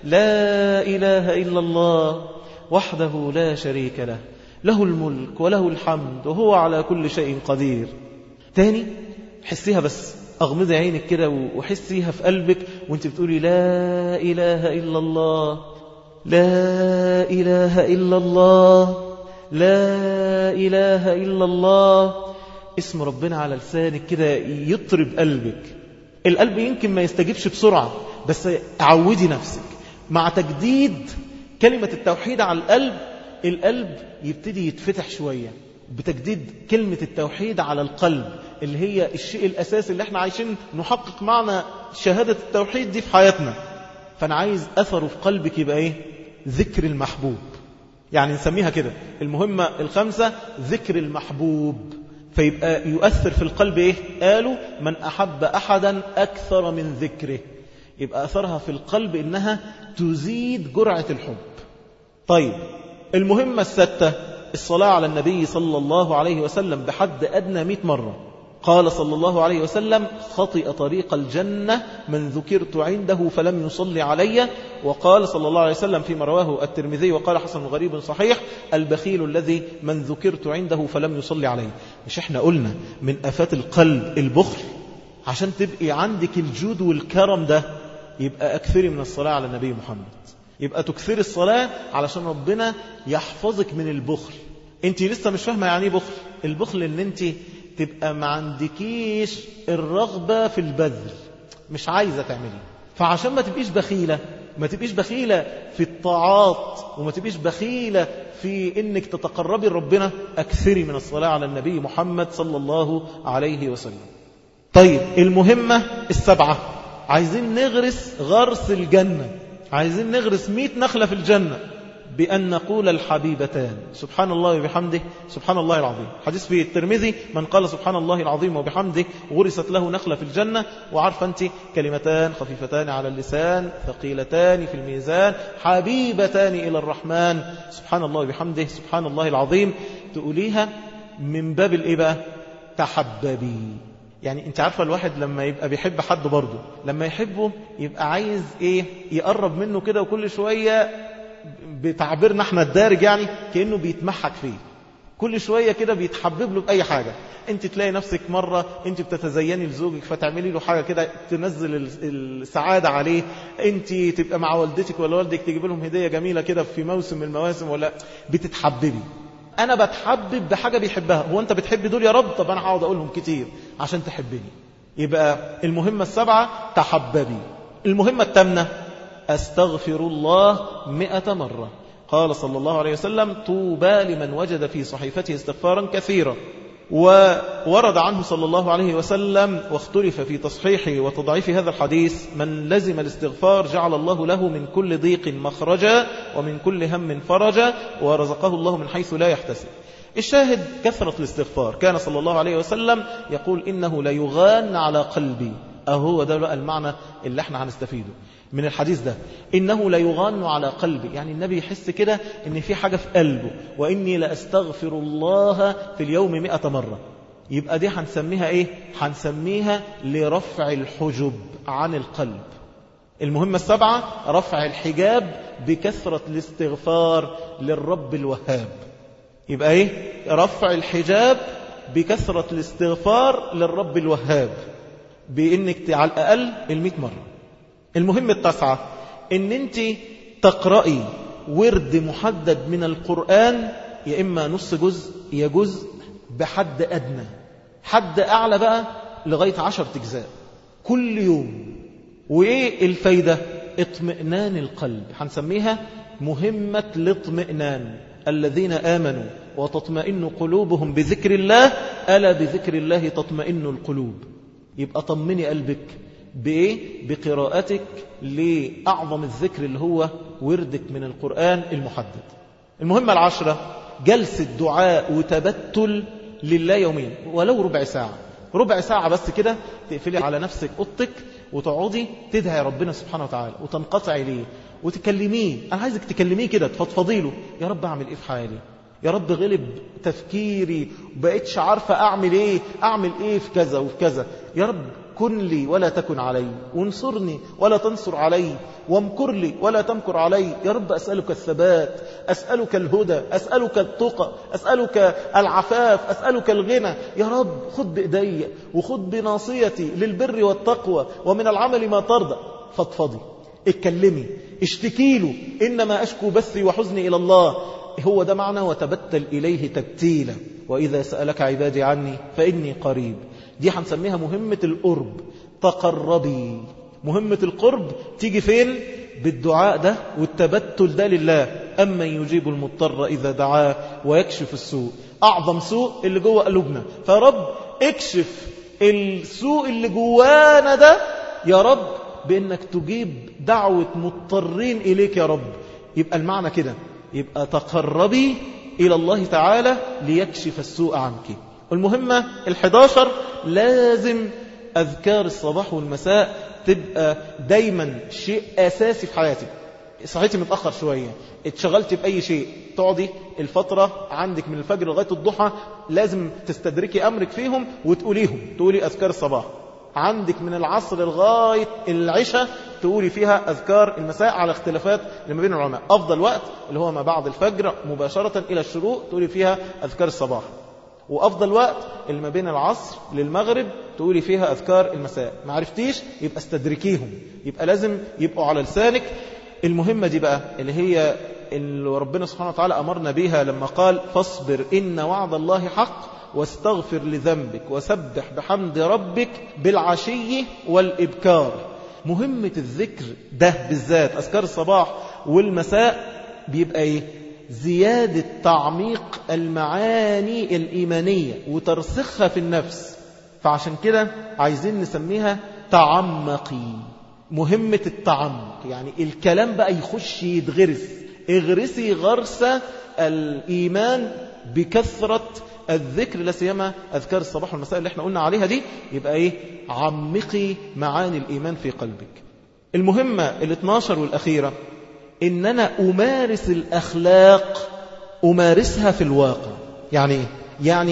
Speaker 1: لا إله إلا الله وحده لا شريك له له الملك وله الحمد وهو على كل شيء قدير تاني حسيها بس أغمضي عينك كده وحسيها في قلبك وانت بتقولي لا إله إلا الله لا إله إلا الله لا إله إلا الله اسم ربنا على لسانك كده يطرب قلبك القلب يمكن ما يستجيبش بسرعة بس عودي نفسك مع تجديد كلمة التوحيد على القلب القلب يبتدي يتفتح شوية بتجديد كلمة التوحيد على القلب اللي هي الشيء الأساسي اللي احنا عايشين نحقق معنى شهادة التوحيد دي في حياتنا فأنا عايز أثره في قلبك يبقى إيه ذكر المحبوب يعني نسميها كده المهمة الخمسة ذكر المحبوب فيبقى يؤثر في القلب إيه قالوا من أحب أحدا أكثر من ذكره يبقى أثرها في القلب إنها تزيد جرعة الحب طيب المهمة الستة الصلاة على النبي صلى الله عليه وسلم بحد أدنى مئة مرة قال صلى الله عليه وسلم خطئ طريق الجنة من ذكرت عنده فلم يصلي علي وقال صلى الله عليه وسلم فيما رواه الترمذي وقال حسن غريب صحيح البخيل الذي من ذكرت عنده فلم يصلي علي مش احنا قلنا من أفات القلب البخل عشان تبقي عندك الجود والكرم ده يبقى أكثري من الصلاة على النبي محمد يبقى تكثري الصلاة علشان ربنا يحفظك من البخل انت لسه مش فاهمة يعني ايه بخل البخل ان انت تبقى ما عندكيش الرغبة في البذل مش عايزة تعملي فعشان ما تبقيش بخيلة ما تبقيش بخيلة في الطاعات وما تبقيش بخيلة في انك تتقربي لربنا اكثري من الصلاة على النبي محمد صلى الله عليه وسلم طيب المهمة السبعة عايزين نغرس غرس الجنة عايزين نغرس مئة نخلة في الجنة بأن نقول الحبيبتان سبحان الله وبحمده سبحان الله العظيم حديث في الترمذي من قال سبحان الله العظيم وبحمده غرست له نخلة في الجنة وعارفة أنت كلمتان خفيفتان على اللسان ثقيلتان في الميزان حبيبتان إلى الرحمن سبحان الله وبحمده سبحان الله العظيم تقوليها من باب الإيه بقى تحببي يعني انت عارفة الواحد لما يبقى بيحب حد برضه لما يحبه يبقى عايز ايه يقرب منه كده وكل شوية بتعبيرنا احنا الدارج يعني كأنه بيتمحك فيه كل شوية كده بيتحبب له بأي حاجة انت تلاقي نفسك مرة انت بتتزيني لزوجك فتعملي له حاجة كده تنزل السعادة عليه انت تبقى مع والدتك ولا والدك تجيب لهم هدية جميلة كده في موسم من المواسم ولا بتتحببي انا بتحبب بحاجة بيحبها هو انت بتحب دول يا رب طب انا هقعد اقولهم كتير عشان تحبني يبقى المهمة السبعة تحببي المهمة الثامنة استغفر الله مئة مرة قال صلى الله عليه وسلم طوبى لمن وجد في صحيفته استغفارا كثيرا وورد عنه صلى الله عليه وسلم واختلف في تصحيح وتضعيف هذا الحديث من لزم الاستغفار جعل الله له من كل ضيق مخرجا ومن كل هم فرجا ورزقه الله من حيث لا يحتسب الشاهد كثرة الاستغفار كان صلى الله عليه وسلم يقول إنه ليغان على قلبي أهو ده بقى المعنى اللي احنا هنستفيده من الحديث ده إنه لا يغان على قلبي يعني النبي يحس كده إن في حاجة في قلبه وإني لأستغفر الله في اليوم مئة مرة يبقى دي هنسميها إيه هنسميها لرفع الحجب عن القلب المهمة السبعة رفع الحجاب بكثرة الاستغفار للرب الوهاب يبقى إيه رفع الحجاب بكثرة الاستغفار للرب الوهاب بإنك على الأقل المئة مرة المهم التاسعة ان انت تقرأي ورد محدد من القرآن يا إما نص جزء يا جزء بحد أدنى حد أعلى بقى لغاية عشر تجزاء كل يوم وإيه الفايدة اطمئنان القلب هنسميها مهمة الاطمئنان الذين آمنوا وتطمئن قلوبهم بذكر الله ألا بذكر الله تطمئن القلوب يبقى طمني قلبك بإيه؟ بقراءتك لأعظم الذكر اللي هو وردك من القرآن المحدد المهمة العشرة جلسة دعاء وتبتل لله يوميا ولو ربع ساعة ربع ساعة بس كده تقفلي على نفسك أوضتك وتقعدي تدعي ربنا سبحانه وتعالى وتنقطعي ليه وتكلميه أنا عايزك تكلميه كده تفضفضي له يا رب أعمل إيه في حالي يا رب غلب تفكيري بقيتش عارفة أعمل إيه أعمل إيه في كذا وفي كذا يا رب كن لي ولا تكن علي وانصرني ولا تنصر علي وامكر لي ولا تمكر علي يا رب أسألك الثبات أسألك الهدى أسألك التقى أسألك العفاف أسألك الغنى يا رب خد بإيدي وخد بناصيتي للبر والتقوى ومن العمل ما ترضى فضفضي اتكلمي اشتكي له إنما أشكو بثي وحزني إلى الله هو ده معنى وتبتل إليه تبتيلا وإذا سألك عبادي عني فإني قريب دي هنسميها مهمة القرب تقربي مهمة القرب تيجي فين بالدعاء ده والتبتل ده لله أما يجيب المضطر إذا دعاه ويكشف السوء أعظم سوء اللي جوه قلوبنا فرب اكشف السوء اللي جوانا ده يا رب بأنك تجيب دعوة مضطرين إليك يا رب يبقى المعنى كده يبقى تقربي إلى الله تعالى ليكشف السوء عنك المهمة الحداشر لازم أذكار الصباح والمساء تبقى دايما شيء أساسي في حياتك صحيتي متأخر شوية اتشغلتي بأي شيء تقعدي الفترة عندك من الفجر لغاية الضحى لازم تستدركي أمرك فيهم وتقوليهم تقولي أذكار الصباح عندك من العصر لغاية العشاء تقولي فيها أذكار المساء على اختلافات لما بين العلماء أفضل وقت اللي هو ما بعد الفجر مباشرة إلى الشروق تقولي فيها أذكار الصباح وأفضل وقت اللي ما بين العصر للمغرب تقولي فيها أذكار المساء ما عرفتيش يبقى استدركيهم يبقى لازم يبقوا على لسانك المهمة دي بقى اللي هي اللي ربنا سبحانه وتعالى أمرنا بيها لما قال فاصبر إن وعد الله حق واستغفر لذنبك وسبح بحمد ربك بالعشي والإبكار مهمة الذكر ده بالذات أذكار الصباح والمساء بيبقى إيه زيادة تعميق المعاني الإيمانية وترسخها في النفس فعشان كده عايزين نسميها تعمقي مهمة التعمق يعني الكلام بقى يخش يتغرس اغرسي غرس الإيمان بكثرة الذكر لا سيما أذكار الصباح والمساء اللي احنا قلنا عليها دي يبقى ايه عمقي معاني الإيمان في قلبك المهمة ال 12 والأخيرة إن أنا أمارس الأخلاق أمارسها في الواقع يعني إيه؟ يعني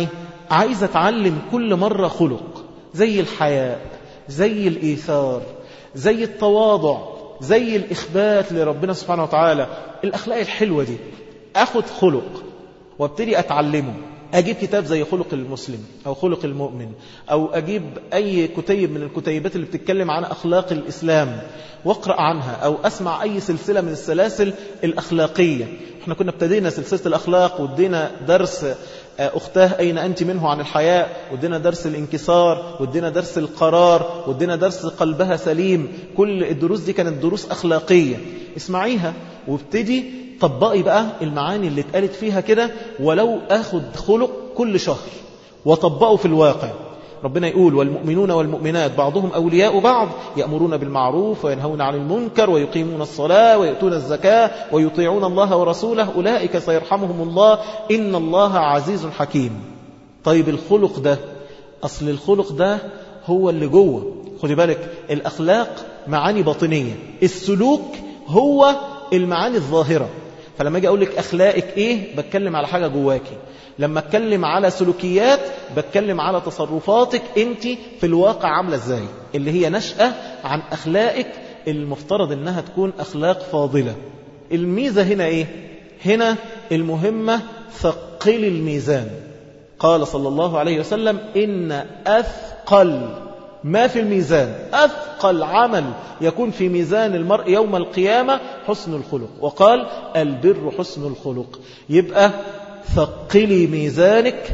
Speaker 1: عايز أتعلم كل مرة خلق زي الحياء زي الإيثار زي التواضع زي الإخبات لربنا سبحانه وتعالى الأخلاق الحلوة دي أخذ خلق وابتدي أتعلمه أجيب كتاب زي خلق المسلم أو خلق المؤمن أو أجيب أي كتيب من الكتيبات اللي بتتكلم عن أخلاق الإسلام واقرأ عنها أو أسمع أي سلسلة من السلاسل الأخلاقية احنا كنا ابتدينا سلسلة الأخلاق وادينا درس أختاه أين أنت منه عن الحياء ودينا درس الانكسار ودينا درس القرار ودينا درس قلبها سليم كل الدروس دي كانت دروس أخلاقية اسمعيها وابتدي طبقي بقى المعاني اللي اتقالت فيها كده ولو أخد خلق كل شهر وطبقه في الواقع ربنا يقول والمؤمنون والمؤمنات بعضهم أولياء بعض يأمرون بالمعروف وينهون عن المنكر ويقيمون الصلاة ويؤتون الزكاة ويطيعون الله ورسوله أولئك سيرحمهم الله إن الله عزيز حكيم طيب الخلق ده أصل الخلق ده هو اللي جوه خدي بالك الأخلاق معاني باطنية السلوك هو المعاني الظاهرة فلما اجي اقول لك اخلاقك ايه بتكلم على حاجه جواكي لما اتكلم على سلوكيات بتكلم على تصرفاتك انت في الواقع عامله ازاي اللي هي نشأة عن اخلاقك المفترض انها تكون اخلاق فاضله الميزه هنا ايه هنا المهمه ثقل الميزان قال صلى الله عليه وسلم ان اثقل ما في الميزان أثقل عمل يكون في ميزان المرء يوم القيامة حسن الخلق وقال البر حسن الخلق يبقى ثقلي ميزانك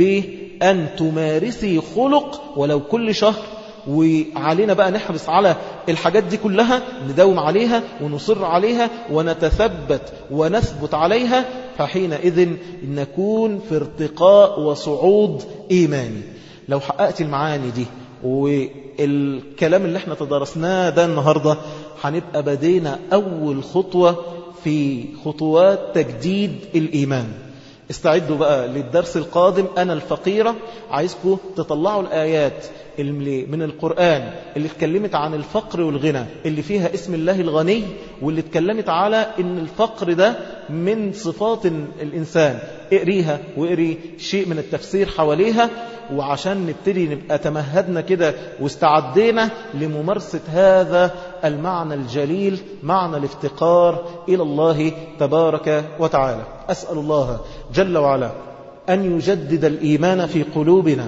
Speaker 1: بأن تمارسي خلق ولو كل شهر وعلينا بقى نحرص على الحاجات دي كلها نداوم عليها ونصر عليها ونتثبت ونثبت عليها فحينئذ نكون في ارتقاء وصعود إيماني لو حققت المعاني دي والكلام اللي احنا تدرسناه ده النهاردة هنبقى بدينا أول خطوة في خطوات تجديد الإيمان استعدوا بقى للدرس القادم أنا الفقيرة عايزكم تطلعوا الآيات اللي من القرآن اللي اتكلمت عن الفقر والغنى اللي فيها اسم الله الغني واللي اتكلمت على ان الفقر ده من صفات الإنسان اقريها واقري شيء من التفسير حواليها وعشان نبتدي نبقى تمهدنا كده واستعدينا لممارسة هذا المعنى الجليل معنى الافتقار إلى الله تبارك وتعالى أسأل الله جل وعلا أن يجدد الإيمان في قلوبنا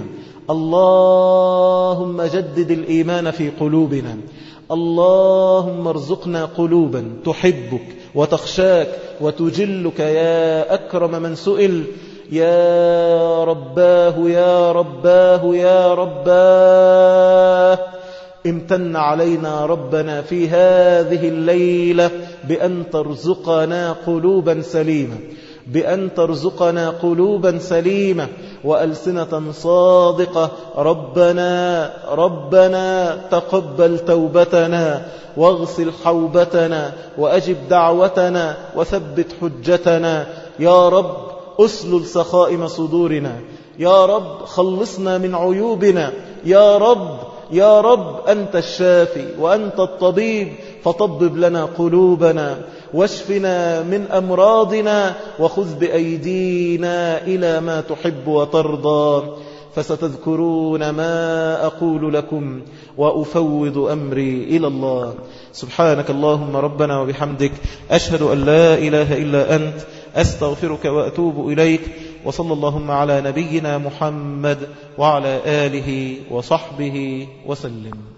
Speaker 1: اللهم جدد الإيمان في قلوبنا اللهم ارزقنا قلوبا تحبك وتخشاك وتجلك يا أكرم من سئل يا رباه يا رباه يا رباه امتن علينا ربنا في هذه الليلة بأن ترزقنا قلوبا سليمة بأن ترزقنا قلوبا سليمة وألسنة صادقة ربنا ربنا تقبل توبتنا واغسل حوبتنا وأجب دعوتنا وثبت حجتنا يا رب أسلل سخائم صدورنا يا رب خلصنا من عيوبنا يا رب يا رب أنت الشافي وأنت الطبيب فطبب لنا قلوبنا واشفنا من أمراضنا وخذ بأيدينا إلى ما تحب وترضى فستذكرون ما أقول لكم وأفوض أمري إلى الله سبحانك اللهم ربنا وبحمدك أشهد أن لا إله إلا أنت أستغفرك وأتوب إليك وصلى اللهم على نبينا محمد وعلى آله وصحبه وسلم